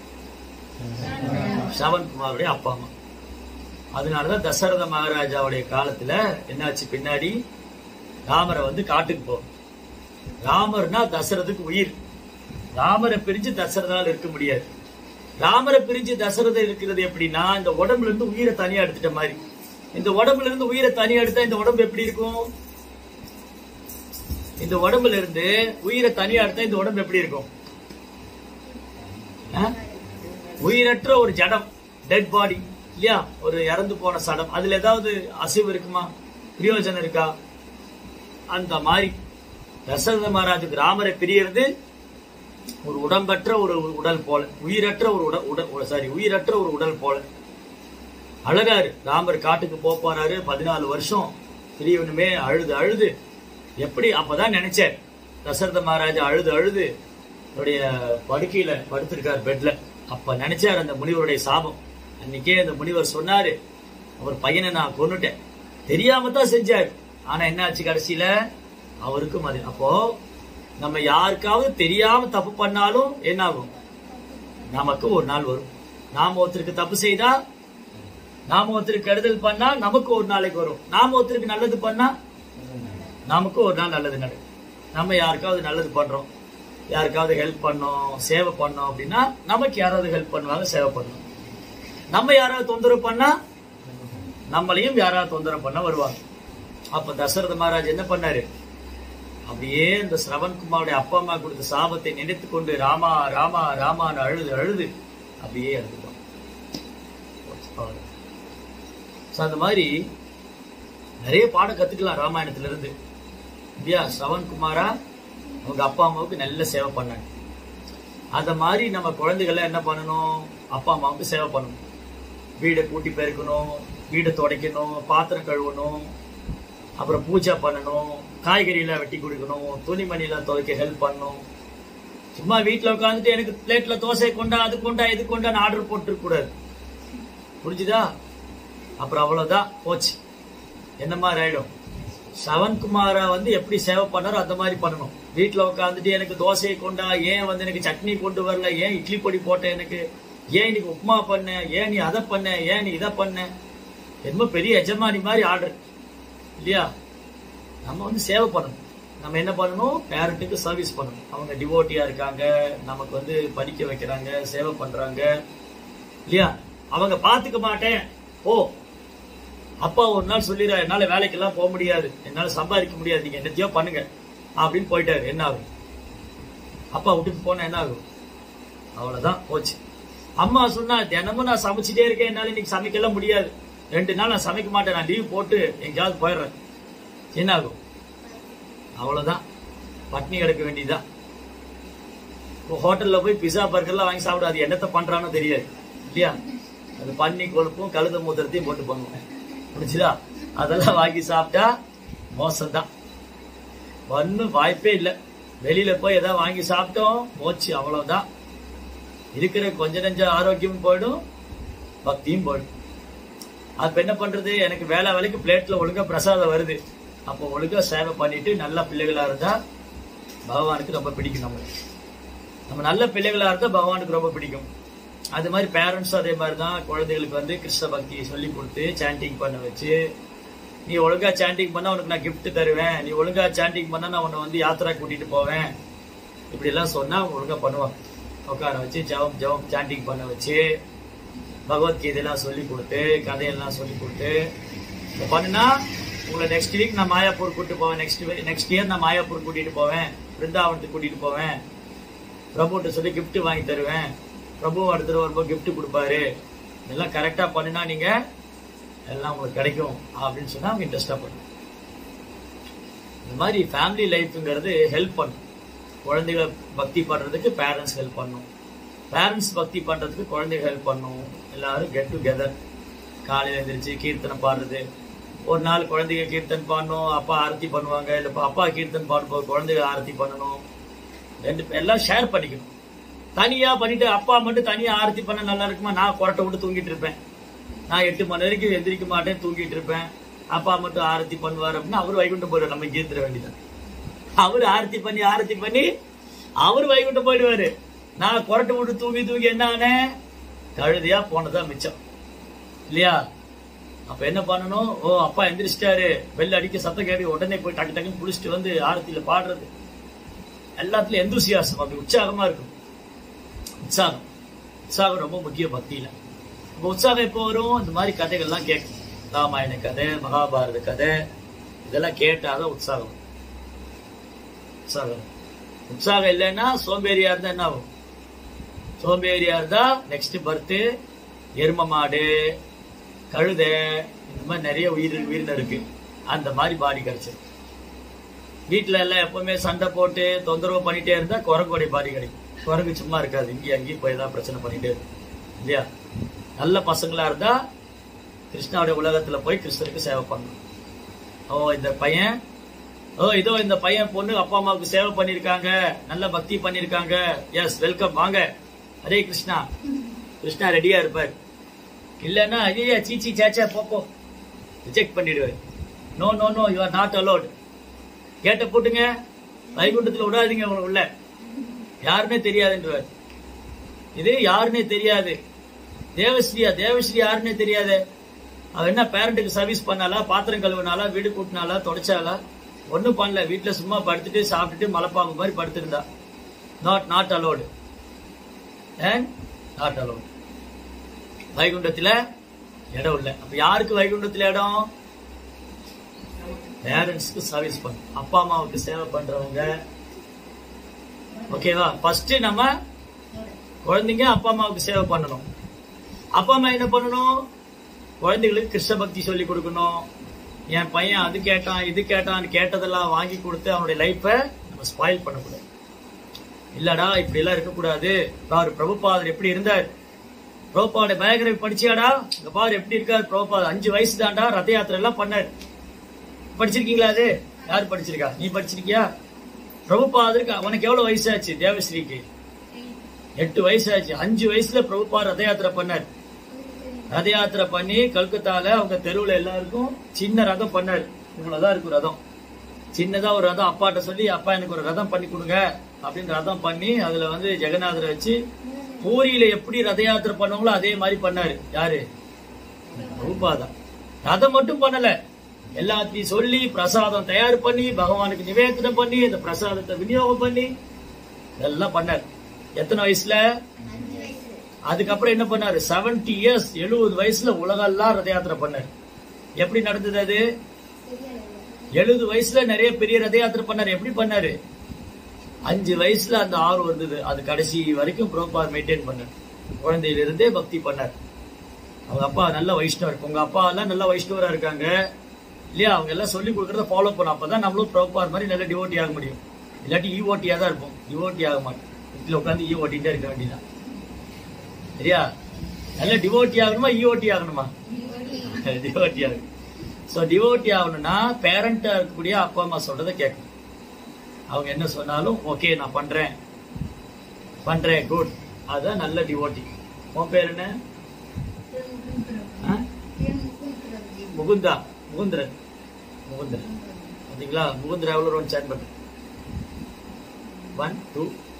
சவன்குமாருடைய அப்பா அம்மா அதனாலதான் தசரத மகாராஜாவுடைய காலத்துல என்னாச்சு பின்னாடி ராமரை வந்து காட்டுக்கு போகும் ராமர்னா தசரதுக்கு உயிர் ராமரை பிரிஞ்சு தசரதால் இருக்க முடியாது ராமரை பிரிஞ்சு தசரதம் இருக்கிறது எப்படின்னா இந்த உடம்புல இருந்து உயிரை தனியா எடுத்துட்ட மாதிரி இந்த உடம்புல இருந்து உயிரை தனியா எடுத்தா இந்த உடம்பு எப்படி இருக்கும் இந்த உடம்புல இருந்து உயிரை தனியா எடுத்தா இந்த உடம்பு எப்படி இருக்கும் ஆ? உயிரற்ற ஒரு ஜடம் டெட் பாடி இல்லையா ஒரு இறந்து போன சடம் அதுல ஏதாவது அசைவு இருக்குமா பிரயோஜனம் இருக்கா அந்த மாதிரி தசரத மகாராஜுக்கு ராமரை பிரியறது ஒரு உடம்பற்ற ஒரு உடல் போல உயிரற்ற ஒரு உடல் உடல் சாரி உயிரற்ற ஒரு உடல் போல அழகாரு ராமர் காட்டுக்கு போப் போறாரு பதினாலு வருஷம் பிரியவனுமே அழுது அழுது எப்படி அப்பதான் நினைச்சார் தசரத மகாராஜா அழுது அழுது அவருடைய படுக்கையில படுத்திருக்கார் பெட்ல அப்ப நினைச்சார் அந்த முனிவருடைய சாபம் அன்னைக்கே அந்த முனிவர் சொன்னாரு அவர் பையனை நான் கொன்னுட்டேன் தெரியாம தான் செஞ்சாரு ஆனா என்ன ஆச்சு கடைசியில அவருக்கும் அது அப்போ நம்ம யாருக்காவது தெரியாம தப்பு பண்ணாலும் என்ன ஆகும் நமக்கு ஒரு நாள் வரும் நாம ஒருத்தருக்கு தப்பு செய்தா நாம ஒருத்தருக்கு கெடுதல் பண்ணா நமக்கு ஒரு நாளைக்கு வரும் நாம ஒருத்தருக்கு நல்லது பண்ணா நமக்கு ஒரு நாள் நல்லது நடக்கும் நம்ம யாருக்காவது நல்லது பண்றோம் யாருக்காவது ஹெல்ப் பண்ணோம் சேவை பண்ணோம் அப்படின்னா நமக்கு யாராவது ஹெல்ப் பண்ணுவாங்க சேவை பண்ணுவோம் நம்ம யாராவது தொந்தரவு பண்ணா நம்மளையும் யாராவது தொந்தரவு பண்ண வருவாங்க அப்ப தசரத மகாராஜ் என்ன பண்ணாரு அப்படியே இந்த சிரவன்குமாருடைய அப்பா அம்மா கொடுத்த சாபத்தை நினைத்து கொண்டு ராமா ராமா ராமான்னு அழுது அழுது அப்படியே இறந்துட்டோம் So, அந்த மாதிரி நிறைய பாடம் கத்துக்கலாம் ராமாயணத்துல இருந்து இல்லையா சிரவன்குமாரா அவங்க அப்பா அம்மாவுக்கு நல்ல சேவை பண்ணாங்க அத மாதிரி நம்ம குழந்தைகளை என்ன பண்ணணும் அப்பா அம்மாவுக்கு சேவை பண்ணணும் வீடை கூட்டி பெருக்கணும் வீடை துடைக்கணும் பாத்திரம் கழுவணும் அப்புறம் பூஜை பண்ணணும் காய்கறியெல்லாம் வெட்டி கொடுக்கணும் துணிமணிலாம் துவைக்க ஹெல்ப் பண்ணணும் சும்மா வீட்ல உட்காந்துட்டு எனக்கு பிளேட்ல தோசை கொண்டா அது கொண்டா இது கொண்டான்னு ஆர்டர் போட்டுருக்க கூடாது புரிஞ்சுதா அப்புறம் அவ்வளவுதான் போச்சு என்ன மாதிரி ஆயிடும் சவன்குமாரா வந்து எப்படி சேவை பண்ணாரோ அந்த மாதிரி பண்ணணும் வீட்ல உட்காந்துட்டு எனக்கு தோசையை கொண்டா ஏன் வந்து எனக்கு சட்னி கொண்டு வரல ஏன் இட்லி பொடி போட்ட எனக்கு ஏன் இன்னைக்கு உப்புமா பண்ண ஏன் நீ அதை பண்ண ஏன் நீ இதை பண்ண என்னமோ பெரிய எஜமானி மாதிரி ஆர்டர் இல்லையா நம்ம வந்து சேவை பண்ணணும் நம்ம என்ன பண்ணணும் பேரண்ட்டுக்கு சர்வீஸ் பண்ணணும் அவங்க டிவோட்டியா இருக்காங்க நமக்கு வந்து படிக்க வைக்கிறாங்க சேவை பண்றாங்க இல்லையா அவங்க பாத்துக்க மாட்டேன் ஓ அப்பா ஒரு நாள் சொல்லிடுறாரு என்னால வேலைக்கெல்லாம் போக முடியாது என்னால சம்பாதிக்க முடியாது நீங்க என்னத்தையோ பண்ணுங்க அப்படின்னு போயிட்டாரு என்ன ஆகும் அப்பா விட்டுட்டு போனா என்ன ஆகும் அவ்வளவுதான் போச்சு அம்மா சொன்னா தினமும் நான் சமைச்சிட்டே இருக்கேன் என்னால இன்னைக்கு சமைக்கலாம் முடியாது ரெண்டு நாள் நான் சமைக்க மாட்டேன் நான் லீவ் போட்டு எங்கேயாவது போயிடுறேன் என்ன ஆகும் அவ்வளவுதான் பட்னி கிடக்க வேண்டியதுதான் இப்போ ஹோட்டல்ல போய் பிஸா பர்கர்லாம் வாங்கி சாப்பிட அது என்னத்த பண்றானோ தெரியாது இல்லையா அது பன்னி கொழுப்பும் கழுத மூத்திரத்தையும் போட்டு பண்ணுவோம் புரிஞ்சுதா அதெல்லாம் வாங்கி சாப்பிட்டா மோசம்தான் ஒன்னும் வாய்ப்பே இல்லை வெளியில போய் ஏதாவது வாங்கி சாப்பிட்டோம் போச்சு அவ்வளவுதான் இருக்கிற கொஞ்ச நெஞ்ச ஆரோக்கியமும் போயிடும் பக்தியும் போயிடும் அப்ப என்ன பண்றது எனக்கு வேலை வேலைக்கு பிளேட்ல ஒழுங்கா பிரசாதம் வருது அப்போ ஒழுங்கா சேவை பண்ணிட்டு நல்ல பிள்ளைகளா இருந்தா பகவானுக்கு ரொம்ப பிடிக்கும் நம்ம நம்ம நல்ல பிள்ளைகளா இருந்தா பகவானுக்கு ரொம்ப பிடிக்கும் அது மாதிரி பேரண்ட்ஸும் அதே மாதிரி தான் குழந்தைகளுக்கு வந்து கிருஷ்ண பக்தியை சொல்லி கொடுத்து சாண்டிங் பண்ண வச்சு நீ ஒழுங்கா சாண்டிங் பண்ணா உனக்கு நான் gift தருவேன் நீ ஒழுங்கா சாண்டிங் பண்ணா நான் உன்னை வந்து யாத்திரா கூட்டிட்டு போவேன் இப்படி எல்லாம் சொன்னா அவங்க ஒழுங்கா பண்ணுவாங்க உட்கார வச்சு ஜெபம் ஜெபம் சாண்டிங் பண்ண வச்சு பகவத்கீதையெல்லாம் சொல்லி கொடுத்து கதையெல்லாம் சொல்லி கொடுத்து இதை பண்ணுனா உங்களை நெக்ஸ்ட் வீக் நான் மாயாப்பூர் கூட்டிட்டு போவேன் நெக்ஸ்ட் நெக்ஸ்ட் இயர் நான் மாயாப்பூர் கூட்டிட்டு போவேன் பிருந்தாவனத்துக்கு கூட்டிட்டு போவேன் பிரபுட்ட சொல்லி gift வாங்கி தருவேன் பிரபு அடுத்த வரும்போது gift கொடுப்பாரு இதெல்லாம் கரெக்டா பண்ணினா நீங்க எல்லாம் உங்களுக்கு கிடைக்கும் அப்படின்னு சொன்னா அவங்க இன்ட்ரெஸ்டா பண்ணும் இந்த மாதிரி ஃபேமிலி லைஃப்ங்கிறது ஹெல்ப் பண்ணும் குழந்தைகளை பக்தி பண்றதுக்கு பேரண்ட்ஸ் ஹெல்ப் பண்ணும் பேரண்ட்ஸ் பக்தி பண்றதுக்கு குழந்தைங்க ஹெல்ப் பண்ணும் எல்லாரும் கெட் டுகெதர் காலையில எழுந்திரிச்சு கீர்த்தனை பாடுறது ஒரு நாள் குழந்தைங்க கீர்த்தன் பாடணும் அப்பா ஆரத்தி பண்ணுவாங்க இல்ல அப்பா கீர்த்தன் பாடும்போது குழந்தைங்க ஆரத்தி பண்ணணும் ரெண்டு பேர் எல்லாம் ஷேர் பண்ணிக்கணும் தனியா பண்ணிட்டு அப்பா மட்டும் தனியா ஆரத்தி பண்ண நல்லா இருக்குமா நான் கொரட்டை விட்டு தூங்கிட்டு இருப்பேன் நான் எட்டு மணி வரைக்கும் எந்திரிக்க மாட்டேன் தூங்கிட்டு இருப்பேன் அப்பா மட்டும் ஆரத்தி பண்ணுவார் அப்படின்னா அவர் வைகுண்டம் போயிடுவார் நம்ம கீர்த்திர வேண்டியதான் அவர் ஆரத்தி பண்ணி ஆரத்தி பண்ணி அவர் வைகுண்டம் போயிடுவாரு நான் கொரட்டை விட்டு தூங்கி தூங்கி என்ன ஆனேன் கழுதியா போனதான் மிச்சம் இல்லையா அப்ப என்ன பண்ணணும் ஓ அப்பா எந்திரிச்சிட்டாரு பெல் அடிக்க சத்தம் கேட்டு உடனே போய் டக்கு டக்குன்னு குளிச்சுட்டு வந்து ஆரத்தியில பாடுறது எல்லாத்துலயும் எந்தூசியாசம் அப்படி உற்சாகமா இருக்கும் உற்சாகம் உற்சாகம் ரொம்ப முக்கிய பக்தியில இப்ப உற்சாகம் எப்போ வரும் இந்த மாதிரி கதைகள்லாம் கேட்கும் ராமாயண கதை மகாபாரத கதை இதெல்லாம் கேட்டாதான் உற்சாகம் உற்சாகம் உற்சாகம் இல்லைன்னா சோம்பேறியா இருந்தா என்ன ஆகும் சோம்பேறியா இருந்தா நெக்ஸ்ட் பர்த் எரும மாடு கழுதை இந்த மாதிரி நிறைய உயிர் உயிரினம் இருக்கு அந்த மாதிரி பாடி கிடைச்சிருக்கு வீட்டுல எல்லாம் எப்பவுமே சண்டை போட்டு தொந்தரவு பண்ணிட்டே இருந்தா குரங்கோடைய பாடி கிடைக்கும் குரங்கு சும்மா இருக்காது இங்கேயும் அங்கேயும் போய் தான் பிரச்சனை பண்ணிட்டே இருக்கும் இல்லையா நல்ல பசங்களா இருந்தா கிருஷ்ணாவுடைய உலகத்துல போய் கிருஷ்ணருக்கு சேவை பண்ணணும் ஓ இந்த பையன் ஓ இதோ இந்த பையன் பொண்ணு அப்பா அம்மாவுக்கு சேவை பண்ணிருக்காங்க நல்ல பக்தி பண்ணிருக்காங்க எஸ் வெல்கம் வாங்க ஹரே கிருஷ்ணா கிருஷ்ணா ரெடியா இருப்பார் இல்லைன்னா ஐயா சீச்சி சேச்சா போப்போ ரிஜெக்ட் பண்ணிடுவாரு no no no you are not allowed கேட்ட போட்டுங்க வைகுண்டத்துல விடாதீங்க உங்களை உள்ள யாருன்னே தெரியாதுன்றவர் இது யாருன்னே தெரியாது தேவஸ்ரீயா தேவஸ்ரீ யாருன்னே தெரியாது அவ என்ன பேரண்ட்டுக்கு சர்வீஸ் பண்ணாலா பாத்திரம் கழுவினாலா வீடு கூட்டினாலா தொடச்சாலா ஒண்ணும் பண்ணல வீட்டுல சும்மா படுத்துட்டு சாப்பிட்டுட்டு மலைப்பாம்பு மாதிரி படுத்திருந்தா not not allowed and not allowed வைகுண்டத்துல இடம் இல்ல அப்ப யாருக்கு வைகுண்டத்துல இடம் பேரண்ட்ஸ்க்கு சர்வீஸ் பண்ணும் அப்பா அம்மாவுக்கு சேவை பண்றவங்க ஓகேவா ஃபர்ஸ்ட் நம்ம குழந்தைங்க அப்பா அம்மாவுக்கு சேவை பண்ணணும் அப்பா அம்மா என்ன பண்ணணும் குழந்தைகளுக்கு கிருஷ்ண பக்தி சொல்லி கொடுக்கணும் என் பையன் அது கேட்டான் இது கேட்டான் கேட்டதெல்லாம் வாங்கி கொடுத்து அவனுடைய லைஃபை நம்ம ஸ்பாயில் பண்ணக்கூடாது இல்லடா இப்படி எல்லாம் இருக்கக்கூடாது பாரு பிரபுபாதர் எப்படி இருந்தார் பிரபுபாவோட பயோகிராஃபி படிச்சியாடா இங்க பாரு எப்படி இருக்கார் பிரபுபாதர் அஞ்சு வயசு தாண்டா ரத யாத்திரை எல்லாம் பண்ணார் படிச்சிருக்கீங்களா அது யார் படிச்சிருக்கா நீ படிச்சிருக்கியா பிரபுபாதருக்கு உனக்கு எவ்வளவு வயசாச்சு தேவஸ்ரீக்கு எட்டு வயசாச்சு அஞ்சு வயசுல பிரபுபா ரத யாத்திரை பண்ணார் ரத யாத்திரை பண்ணி கல்கத்தால அவங்க தெருவுல எல்லாருக்கும் சின்ன ரதம் பண்ணாரு இவ்வளவுதான் இருக்கு ரதம் சின்னதா ஒரு ரதம் அப்பாட்ட சொல்லி அப்பா எனக்கு ஒரு ரதம் பண்ணி கொடுங்க அப்படின்னு ரதம் பண்ணி அதுல வந்து ஜெகநாதரை வச்சு பூரியில எப்படி ரத யாத்திரை பண்ணவங்களோ அதே மாதிரி பண்ணாரு யாரு பிரபுபாதா ரதம் மட்டும் பண்ணல எல்லாத்தையும் சொல்லி பிரசாதம் தயார் பண்ணி பகவானுக்கு நிவேதனம் பண்ணி இந்த பிரசாதத்தை விநியோகம் பண்ணி இதெல்லாம் பண்ணார் எத்தனை வயசுல அதுக்கப்புறம் என்ன பண்ணாரு 70 இயர்ஸ் எழுபது வயசுல உலகெல்லாம் ரத யாத்திரை பண்ணாரு எப்படி நடந்தது அது எழுபது வயசுல நிறைய பெரிய ரத யாத்திரை பண்ணாரு எப்படி பண்ணாரு அஞ்சு வயசுல அந்த ஆர்வம் இருந்தது அது கடைசி வரைக்கும் ப்ரோபார் மெயின்டைன் பண்ணார் குழந்தையில இருந்தே பக்தி பண்ணார் அவங்க அப்பா நல்ல வைஷ்ணவர் உங்க அப்பா எல்லாம் நல்ல வைஷ்ணவரா இருக்காங்க இல்லையா அவங்க எல்லாம் சொல்லி கொடுக்கறத ஃபாலோ பண்ணும் அப்பதான் நம்மளும் ப்ரோபார் மாதிரி நல்ல டிவோட்டி ஆக முடியும் இல்லாட்டி ஈஓட்டியா தான் இருப்போம் டிவோட்டி ஆக மாட்டோம் வீட்டுல உட்காந்து ஈஓட்டிட்டே இருக்க வேண்டியதான் சரியா நல்ல டிவோட்டி ஆகணுமா ஈஓட்டி ஆகணுமா டிவோட்டி ஆகணும் ஸோ டிவோட்டி ஆகணும்னா பேரண்டா இருக்கக்கூடிய அப்பா அம்மா சொல்றதை கேட்கணும் அவங்க என்ன சொன்னாலும் ஓகே நான் பண்றேன் பண்றேன் குட் அதான் நல்ல டிவோட்டி உன் பேர் என்ன ஆ? முகுந்தா முகுந்திரன் முகுந்திரன் பாத்தீங்களா முகுந்திரா எவ்வளவு ரவுண்ட் சேட் பண்றேன் one two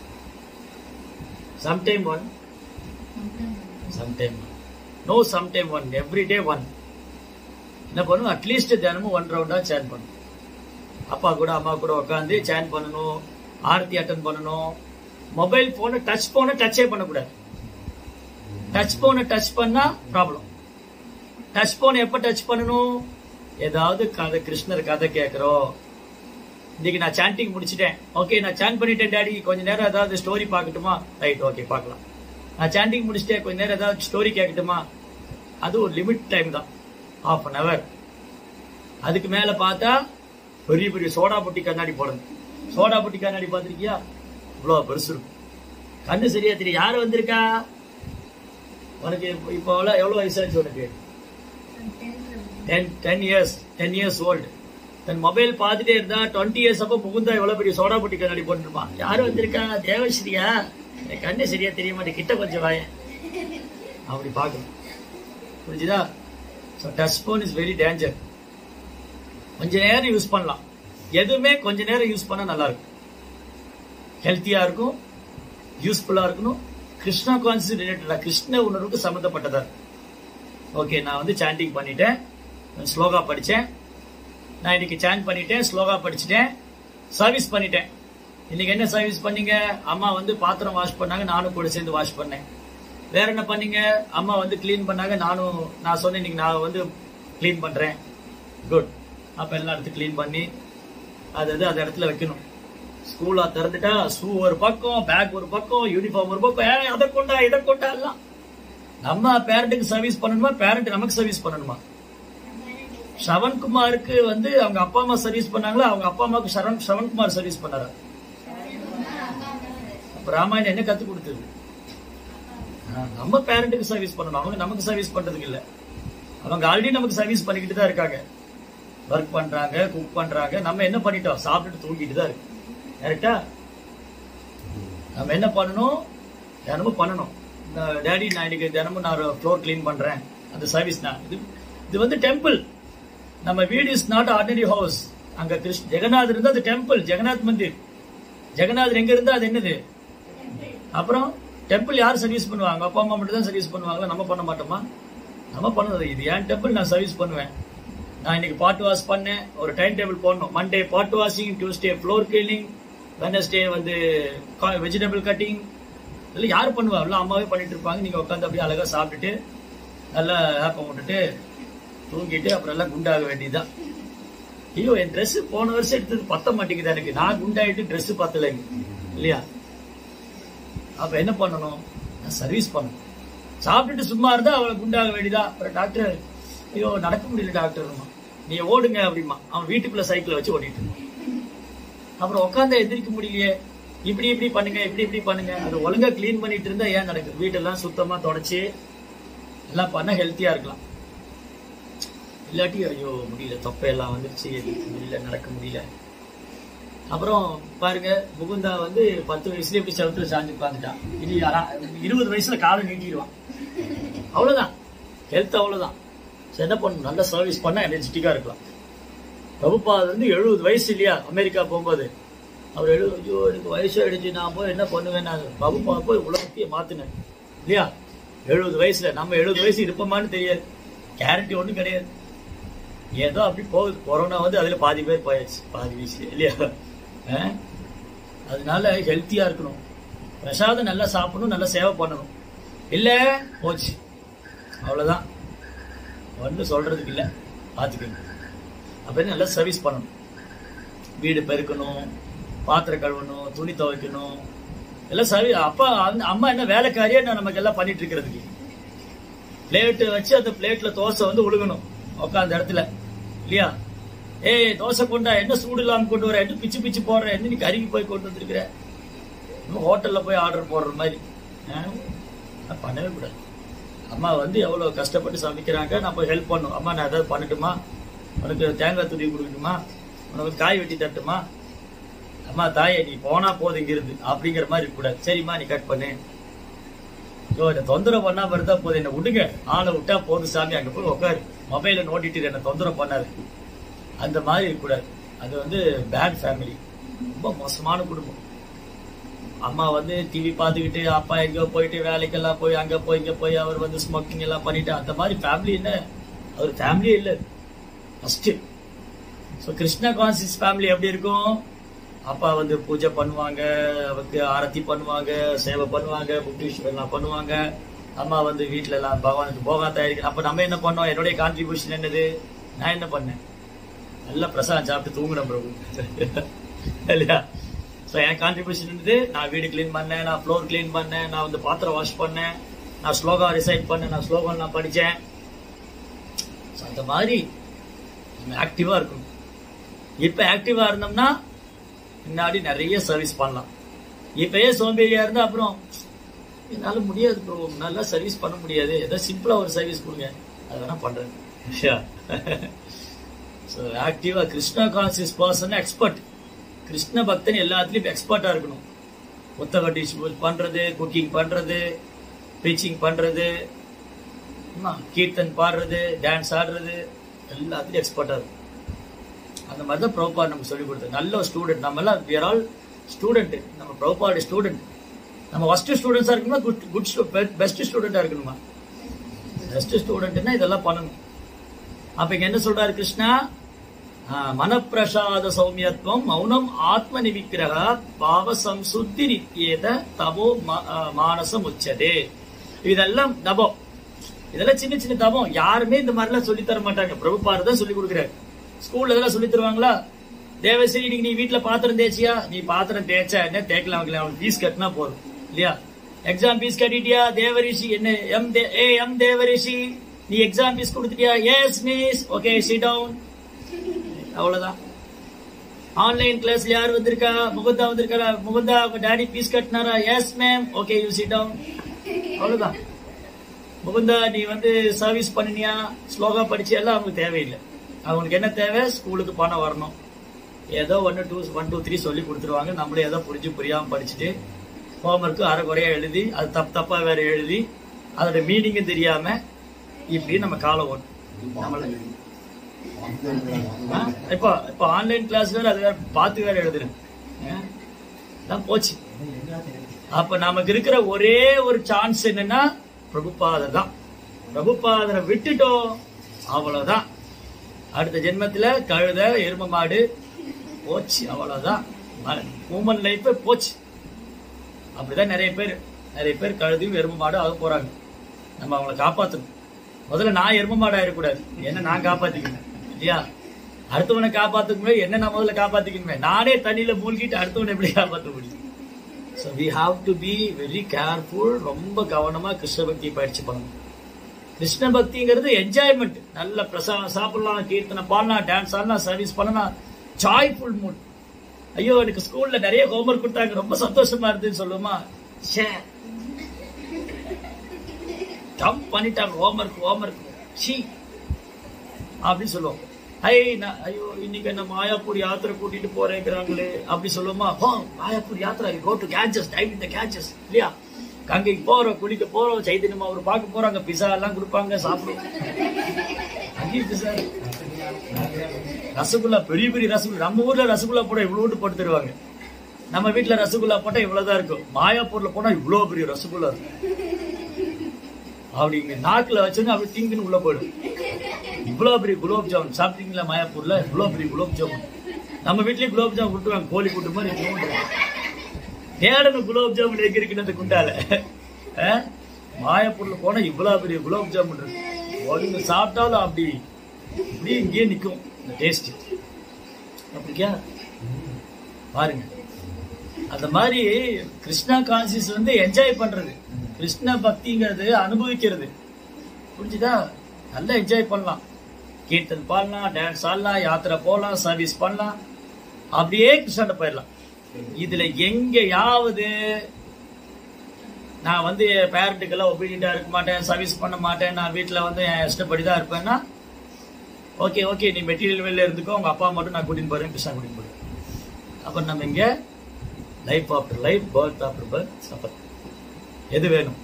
sometime one sometime no sometime one every day one என்ன பண்ணும் அட்லீஸ்ட் தினமும் ஒன் ரவுண்டா சேன் பண்ணும் அப்பா கூட அம்மா கூட உட்காந்து சேன் பண்ணணும் ஆரத்தி அட்டன் பண்ணணும் மொபைல் போனை டச் போனை டச்சே பண்ணக்கூடாது டச் போனை டச் பண்ணா ப்ராப்ளம் டச் போனை எப்ப டச் பண்ணணும் ஏதாவது கதை கிருஷ்ணர் கதை கேட்கிறோம் இன்னைக்கு நான் சாண்டிங் முடிச்சிட்டேன் ஓகே நான் சாண்ட் பண்ணிட்டேன் டாடி கொஞ்ச நேரம் ஏதாவது ஸ்டோரி பார்க்கட்டுமா ரைட் ஓகே பார்க்கலாம் நான் சாண்டிங் முடிச்சிட்டேன் கொஞ்ச நேரம் ஏதாவது ஸ்டோரி கேட்கட்டுமா அது ஒரு லிமிட் டைம் தான் half அன் அவர் அதுக்கு மேல பார்த்தா பெரிய பெரிய சோடா புட்டி கண்ணாடி போடணும் சோடா புட்டி கண்ணாடி பார்த்திருக்கியா இவ்வளவு பெருசு இருக்கும் கண்ணு சரியா தெரியும் யாரு வந்திருக்கா உனக்கு இப்போ இப்போ எவ்வளவு எவ்வளவு வயசாச்சு உனக்கு ten ten years ten years old தன் மொபைல் பார்த்துட்டே இருந்தா டுவெண்ட்டி இயர்ஸ் அப்போ முகுந்தா எவ்வளவு பெரிய சோடா புட்டி கண்ணாடி போட்டுருப்பான் யாரு வந்திருக்கா தேவஸ்ரீயா எனக்கு கண்ணு சரியா தெரிய மாட்டேன் கிட்ட கொஞ்சம் வாயேன் அப்படி பார்க்கணும் புரிஞ்சுதா so touch phone is very danger கொஞ்ச நேரம் யூஸ் பண்ணலாம் எதுவுமே கொஞ்ச நேரம் யூஸ் பண்ணா நல்லா இருக்கும் ஹெல்த்தியா இருக்கும் யூஸ்ஃபுல்லா இருக்கணும் கிருஷ்ணா கான்செப்ட் ரிலேட்டடா கிருஷ்ண உணர்வுக்கு சம்மந்தப்பட்டதா ஓகே நான் வந்து சாண்டிங் பண்ணிட்டேன் ஸ்லோகா படிச்சேன் நான் இன்னைக்கு சாண்ட் பண்ணிட்டேன் ஸ்லோகா படிச்சுட்டேன் சர்வீஸ் பண்ணிட்டேன் இன்னைக்கு என்ன சர்வீஸ் பண்ணீங்க அம்மா வந்து பாத்திரம் வாஷ் பண்ணாங்க நானும் கூட சேர்ந்து வாஷ் பண்ணேன் வேற என்ன பண்ணீங்க அம்மா வந்து க்ளீன் பண்ணாங்க நானும் நான் சொன்னேன் இன்னைக்கு நான் வந்து க்ளீன் பண்றேன் குட் அப்ப எல்லா இடத்தையும் க்ளீன் பண்ணி அது அது அந்த இடத்துல வைக்கணும் ஸ்கூலா திறந்துட்டா ஷூ ஒரு பக்கம் பேக் ஒரு பக்கம் யூனிஃபார்ம் ஒரு பக்கம் ஏய், அதை கொண்டா இதை கொண்டா எல்லாம் நம்ம பேரண்ட்டுக்கு சர்வீஸ் பண்ணணுமா பேரண்ட் நமக்கு சர்வீஸ் பண்ணணுமா ஸ்ரவன்குமாருக்கு வந்து அவங்க அப்பா அம்மா சர்வீஸ் பண்ணாங்களா அவங்க அப்பா அம்மாவுக்கு சரவண் ஸ்ரவன்குமார் சர்வீஸ் பண்ணாரா அப்ப ராமாயணம் என்ன கத்து கொடுத்தது ஆ, நம்ம பேரண்ட்டுக்கு சர்வீஸ் பண்ணணும் அவங்க நமக்கு சர்வீஸ் பண்றதுக்கு இல்ல அவங்க ஆல்ரெடி நமக்கு சர்வீஸ் பண்ணிக்கிட்டு தான் இருக்காங்க ஒர்க் பண்றாங்க குக் பண்றாங்க நம்ம என்ன பண்ணிட்டோம் சாப்பிட்டுட்டு தூங்கிட்டு தான் இருக்கு கரெக்டா நம்ம என்ன பண்ணணும் தினமும் பண்ணணும் டேடி நான் இன்னைக்கு தினமும் நான் ஃப்ளோர் க்ளீன் பண்றேன் அந்த சர்வீஸ் தான் இது இது வந்து டெம்பிள் நம்ம வீடு இஸ் நாட் ஆர்டினரி ஹவுஸ் அங்க கிருஷ்ண ஜெகநாதர் இருந்தா அது டெம்பிள் ஜெகநாத் மந்திர் ஜெகநாதர் எங்க இருந்தா அது என்னது அப்புறம் டெம்பிள் யார் சர்வீஸ் பண்ணுவாங்க அப்பா அம்மா மட்டும் தான் சர்வீஸ் பண்ணுவாங்க நம்ம பண்ண மாட்டோமா நம்ம பண்ணது இது ஏன் டெம்பிள் நான் சர்வீஸ் பண்ணுவேன் நான் இன்னைக்கு பாட் வாஷ் பண்ணேன் ஒரு டைம் டேபிள் போடணும் Monday pot washing Tuesday floor cleaning Wednesday வந்து வெஜிடபிள் கட்டிங் இதெல்லாம் யார் பண்ணுவா எல்லாம் அம்மாவே பண்ணிட்டு இருப்பாங்க நீங்க உட்காந்து அப்படியே அழகா சாப்பிட்டுட்டு நல்லா ஆப்பம் விட்டுட்டு தூங்கிட்டு அப்புறம் எல்லாம் குண்டாக வேண்டியதுதான் ஐயோ என் Dress போன வருஷம் எடுத்தது பத்த மாட்டேங்குது எனக்கு நான் குண்டாயிட்டு Dress பத்தல இல்லையா அப்ப என்ன பண்ணணும் நான் சர்வீஸ் பண்ணணும் சாப்பிட்டுட்டு சும்மா இருந்தா அவளை குண்டாக வேண்டியதா அப்புறம் டாக்டர் ஐயோ நடக்க முடியல டாக்டர் நீ ஓடுங்க அப்படிமா அவன் வீட்டுக்குள்ள சைக்கிளை வச்சு ஓடிட்டு இருந்தான். அப்புறம் உட்காந்து எந்திரிக்க முடியலையே இப்படி இப்படி பண்ணுங்க இப்படி இப்படி பண்ணுங்க அது ஒழுங்கா க்ளீன் பண்ணிட்டு இருந்தா ஏன் நடக்குது வீட்டெல்லாம் சுத்தமா தொடச்சு எல்லாம் பண்ண ஹெல்த்தியா இருக்கலாம் இல்லாட்டி ஐயோ முடியல தொப்பையெல்லாம் வந்துருச்சு எந்திரிக்க முடியல நடக்க முடியல அப்புறம் பாருங்க முகுந்தா வந்து பத்து வயசுல இப்படி செவத்துல சாஞ்சு உட்காந்துட்டான் இனி யாரா- இருபது வயசுல காலை நீட்டிடுவான் அவ்வளவுதான் ஹெல்த் அவ்வளவுதான் சரி, என்ன பண்ணணும் நல்ல சர்வீஸ் பண்ணா எனர்ஜெட்டிக்கா இருக்கலாம் பிரபுபாத் வந்து எழுபது வயசு இல்லையா அமெரிக்கா போகும்போது அவர் எழுபது ஐயோ எனக்கு வயசு ஆயிடுச்சு நான் போய் என்ன பண்ணுவேன் நான் பிரபுபாத் போய் உலகத்தையே மாத்தினேன் இல்லையா எழுபது வயசுல நம்ம எழுபது வயசு இருப்போமான்னு தெரியாது கேரண்டி ஒன்றும் கிடையாது ஏதோ அப்படி போகுது கொரோனா வந்து அதுல பாதி பேர் போயாச்சு பாதி வயசுல இல்லையா அஹ்? அதனால ஹெல்த்தியா இருக்கணும் பிரசாதம் நல்லா சாப்பிடணும் நல்லா சேவை பண்ணணும் இல்ல போச்சு அவ்வளவுதான் ஒன்றும் சொல்றதுக்கு இல்ல பாத்துக்கணும் அப்படின்னு நல்லா சர்வீஸ் பண்ணணும் வீடு பெருக்கணும் பாத்திரம் கழுவணும் துணி துவைக்கணும் எல்லாம் சர்வீ அப்பா அந்த- அம்மா என்ன வேலைக்காரியா நான் நமக்கு எல்லாம் பண்ணிட்டு இருக்கிறதுக்கு பிளேட்டு வச்சு அந்த பிளேட்ல தோசை வந்து உழுகணும் உட்காந்த இடத்துல இல்லையா ஏய் தோசை கொண்டா என்ன சூடு இல்லாம கொண்டு வர என்ன பிச்சு பிச்சு போடுற என்ன நீ கருகி போய் கொண்டு வந்திருக்கிற இன்னும் ஹோட்டல்ல போய் ஆர்டர் போடுற மாதிரி ஆ? நான் பண்ணவே கூடாது அம்மா வந்து எவ்வளவு கஷ்டப்பட்டு சமைக்கிறாங்க நான் போய் ஹெல்ப் பண்ணும் அம்மா நான் ஏதாவது பண்ணட்டுமா உனக்கு தேங்காய் துருவி கொடுக்கட்டுமா உனக்கு காய் வெட்டி தட்டுமா அம்மா தாயே நீ போனா போதும் இங்கிருந்து அப்படிங்கிற மாதிரி இருக்கக்கூடாது சரிம்மா நீ கட் பண்ணு ஐயோ என்ன தொந்தரவு பண்ணாம இருந்தா போதும் என்ன விடுங்க ஆளை விட்டா போதும் சாமி அங்க போய் உட்காரு மொபைல நோண்டிட்டு என்ன தொந்தரவு பண்ணாது அந்த மாதிரி இருக்கக்கூடாது அது வந்து பேட் ஃபேமிலி ரொம்ப மோசமான குடும்பம் அம்மா வந்து டிவி பார்த்துக்கிட்டு அப்பா எங்க போயிட்டு வேலைக்கெல்லாம் போய் அங்க போய் இங்க போய் அவர் வந்து ஸ்மோக்கிங் எல்லாம் பண்ணிட்டு அந்த மாதிரி ஃபேமிலி என்ன அவர் ஃபேமிலியே இல்லை first so Krishna conscious family எப்படி இருக்கும் அப்பா வந்து பூஜை பண்ணுவாங்க அவருக்கு ஆரத்தி பண்ணுவாங்க சேவை பண்ணுவாங்க புக்டீஸ்வர் எல்லாம் பண்ணுவாங்க அம்மா வந்து வீட்ல எல்லாம் பகவானுக்கு போகா தயாரிக்க அப்ப நம்ம என்ன பண்ணோம் என்னுடைய கான்ட்ரிபியூஷன் என்னது நான் என்ன பண்ணேன் நல்லா பிரசாதம் சாப்பிட்டு தூங்குறேன் பிரபு இல்லையா ஸோ என் கான்ட்ரிபியூஷன் என்னது நான் வீடு க்ளீன் பண்ணேன் நான் ஃப்ளோர் க்ளீன் பண்ணேன் நான் வந்து பாத்திரம் வாஷ் பண்ணேன் நான் ஸ்லோகா ரிசைட் பண்ணேன் நான் ஸ்லோகம் நான் படித்தேன் ஸோ அந்த மாதிரி நம்ம ஆக்டிவா இருக்கணும் இப்ப ஆக்டிவா இருந்தோம்னா முன்னாடி நிறைய சர்வீஸ் பண்ணலாம் இப்பயே சோம்பேறியா இருந்தா அப்புறம் என்னால முடியாது ப்ரோ நல்லா சர்வீஸ் பண்ண முடியாது ஏதோ சிம்பிளா ஒரு சர்வீஸ் கொடுங்க அது வேணா பண்றேன் ஸோ ஆக்டிவா Krishna conscious person expert Krishna பக்தன் எல்லாத்துலயும் எக்ஸ்பர்ட்டா இருக்கணும் புத்தக டிஸ்ட்ரிபியூட் பண்றது குக்கிங் பண்றது ப்ரீச்சிங் பண்றது ஆமா, கீர்த்தன் பாடுறது டான்ஸ் ஆடுறது எல்லாத்துலயும் எக்ஸ்பர்ட்டா இருக்கும் அந்த மாதிரி தான் ப்ரோபாட் நமக்கு சொல்லி கொடுத்தது நல்ல ஒரு ஸ்டூடெண்ட் நம்ம எல்லாம் we are all ஸ்டூடெண்ட் நம்ம ப்ரோபாட் ஸ்டூடெண்ட் நம்ம ஃபர்ஸ்ட் ஸ்டூடெண்ட்ஸா இருக்கணுமா குட் குட் பெஸ்ட் ஸ்டூடெண்டா இருக்கணுமா பெஸ்ட் ஸ்டூடெண்ட்னா இதெல்லாம் பண்ணணும் அப்ப இங்க என்ன சொல்றாரு கிருஷ்ணா ஆ, மனப்பிரசாத சௌமியத்துவம் மௌனம் ஆத்ம நிவிக்கிரக பாவ சம்சுத்தி நித்தியேத தபோ ம- ஆ, மானசம் உச்சதே இதெல்லாம் தபம் இதெல்லாம் சின்ன சின்ன தபம் யாருமே இந்த மாதிரிலாம் சொல்லி தர மாட்டாங்க பிரபுபார் தான் சொல்லி கொடுக்குறாரு ஸ்கூல்ல இதெல்லாம் சொல்லி தருவாங்களா தேவஸ்ரீ இன்னைக்கு நீ வீட்ல பாத்திரம் தேய்ச்சியா நீ பாத்திரம் தேய்ச்சா என்ன தேய்க்கலாம் வைக்கலாம் அவனுக்கு ஃபீஸ் கட்டினா போதும் இல்லையா எக்ஸாம் ஃபீஸ் கட்டிட்டியா தேவரிஷி என்ன எம் தே ஏ எம் தேவரிஷி நீ எக்ஸாம் ஃபீஸ் கொடுத்துட்டியா yes miss okay sit down அவ்வளவுதான் ஆன்லைன் கிளாஸ்ல யார் வந்திருக்கா முகுந்தா வந்திருக்காரா முகுந்தா உங்க டாடி ஃபீஸ் கட்டினாரா yes ma'am okay you sit down அவ்வளவுதான் முகுந்தா நீ வந்து சர்வீஸ் பண்ணினியா ஸ்லோகா படிச்சு எல்லாம் அவங்களுக்கு தேவையில்லை அவங்களுக்கு என்ன தேவை ஸ்கூலுக்கு பணம் வரணும் ஏதோ ஒன்று டூ ஒன் டூ த்ரீ சொல்லி கொடுத்துருவாங்க நம்மளே ஏதோ புரிஞ்சு புரியாம படிச்சுட்டு ஹோம்ஒர்க்கு அரை குறையா எழுதி அது தப்பு தப்பா வேற எழுதி அதோட மீனிங்கும் தெரியாம இப்படி நம்ம காலம் ஓட்டும் நம்மள ஆ? இப்போ இப்போ ஆன்லைன் கிளாஸ் வேற அது வேற பார்த்து வேற எழுதுறேன் ஆ? தான் போச்சு அப்ப நமக்கு இருக்கிற ஒரே ஒரு சான்ஸ் என்னன்னா பிரபுபாதர் தான் பிரபுபாதரை விட்டுட்டோம் அவ்வளவுதான் அடுத்த ஜென்மத்துல கழுத எரும மாடு போச்சு அவ்வளவுதான் ஹியூமன் லைஃப் போச்சு அப்படிதான் நிறைய பேர் நிறைய பேர் கழுதையும் எரும மாடு ஆக போறாங்க நம்ம அவங்கள காப்பாத்தணும் முதல்ல நான் எரும மாடா இருக்கக்கூடாது என்ன நான் காப்பாத்திக்கணும் இல்லையா அடுத்தவனை காப்பாத்துக்குமே என்ன நான் முதல்ல காப்பாத்திக்கணுமே நானே தண்ணியில மூழ்கிட்டு அடுத்தவனை எப்படி காப்பாத்த முடியும் so we have to be very careful ரொம்ப கவனமா கிருஷ்ண பக்தி பயிற்சி பண்ணணும் கிருஷ்ண பக்திங்கிறது என்ஜாய்மெண்ட் நல்ல பிரசாதம் சாப்பிடலாம் கீர்த்தனை பாடலாம் டான்ஸ் ஆடலாம் சர்வீஸ் பண்ணலாம் ஜாய்ஃபுல் மூட் ஐயோ எனக்கு ஸ்கூல்ல நிறைய ஹோம்ஒர்க் கொடுத்தாங்க ரொம்ப சந்தோஷமா இருந்துன்னு சொல்லுமா ச்சே டம்ப் பண்ணிட்டாங்க ஹோம்ஒர்க் ஹோம்ஒர்க் சி அப்படின்னு சொல்லுவோம் ஐ நான் ஐயோ இன்னைக்கு என்ன மாயாப்பூர் யாத்திரை கூட்டிட்டு போறேங்கிறாங்களே அப்படி சொல்லுவோமா ஹோ மாயாப்பூர் யாத்திரை கோ டு கேச்சஸ் டைம் இந்த கேச்சஸ் இல்லையா கங்கைக்கு போறோம் குளிக்க போறோம் சைதன்யமா ஒரு பார்க்க போறாங்க பிஸா எல்லாம் கொடுப்பாங்க சாப்பிடுவோம் அங்கேயும் பிஸா ரசகுல்லா பெரிய பெரிய ரசகுல்லா நம்ம ஊர்ல ரசகுல்லா போட இவ்வளோண்டு போட்டு தருவாங்க நம்ம வீட்டுல ரசகுல்லா போட்டா இவ்வளவுதான் இருக்கும் மாயாப்பூர்ல போனா இவ்வளவு பெரிய ரசகுல்லா இருக்கும் அப்படி இங்க நாக்குல வச்சோன்னா அப்படி திங்குன்னு உள்ள போயிடும் இவ்வளவு பெரிய குலோப் ஜாமுன் சாப்பிட்டீங்களா மாயாப்பூர்ல இவ்வளவு பெரிய குலோப் ஜாமுன் நம்ம வீட்லயே குலோப் ஜாமுன் கொடுத்துருவாங்க கோழி கூட்டு மாதிரி இவ்வளோண்டு. தேடணும் குலோப் ஜாமுன் எங்க இருக்குன்னு அந்த குண்டால அஹ்? மாயாப்பூர்ல போனா இவ்வளவு பெரிய குலோப் ஜாமுன் இருக்கு ஒண்ணு சாப்பிட்டாலும் அப்படி இப்படி இங்கேயே நிக்கும் இந்த டேஸ்ட் அப்படியா பாருங்க அந்த மாதிரி கிருஷ்ணா கான்சியஸ் வந்து என்ஜாய் பண்றது கிருஷ்ண பக்திங்கிறது அனுபவிக்கிறது புரிஞ்சுதா நல்லா என்ஜாய் பண்ணலாம் கீர்த்தன் பாடலாம் டான்ஸ் ஆடலாம் யாத்திரை போகலாம் சர்வீஸ் பண்ணலாம் அப்படியே கிருஷ்ணாட்ட போயிடலாம் இதுல எங்கேயாவது நான் வந்து பேரண்ட்டுக்கெல்லாம் ஒபீடியண்டா இருக்க மாட்டேன் சர்வீஸ் பண்ண மாட்டேன் நான் வீட்டுல வந்து என் இஷ்டப்படி தான் இருப்பேன்னா ஓகே ஓகே நீ மெட்டீரியல் வெளில இருந்துக்கோ உங்க அப்பா மட்டும் நான் கூட்டின்னு போறேன் கிருஷ்ணா கூட்டின்னு போறேன் அப்ப நம்ம இங்க life after life birth after birth சப்பர் எது வேணும்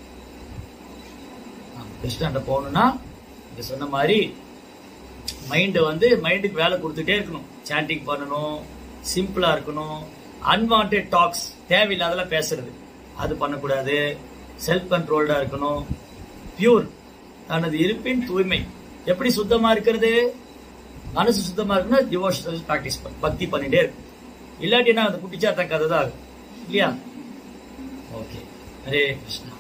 ஆமா, கிருஷ்ணாண்ட போகணும்னா இங்க சொன்ன மாதிரி மைண்டை வந்து மைண்டுக்கு வேலை கொடுத்துட்டே இருக்கணும் சாண்டிங் பண்ணணும் சிம்பிளா இருக்கணும் அன்வான்ட் டாக்ஸ் தேவையில்லாதெல்லாம் பேசுறது அது பண்ணக்கூடாது செல்ஃப் கண்ட்ரோல்டா இருக்கணும் பியூர் தனது இருப்பின் தூய்மை எப்படி சுத்தமா இருக்கிறது மனசு சுத்தமா இருக்குன்னா டிவோஷனல் ப்ராக்டிஸ் பக்தி பண்ணிட்டே இருக்கும் இல்லாட்டினா அது குட்டிச்சா தன் கதை தான் ஆகும் இல்லையா ஓகே ஹரே கிருஷ்ணா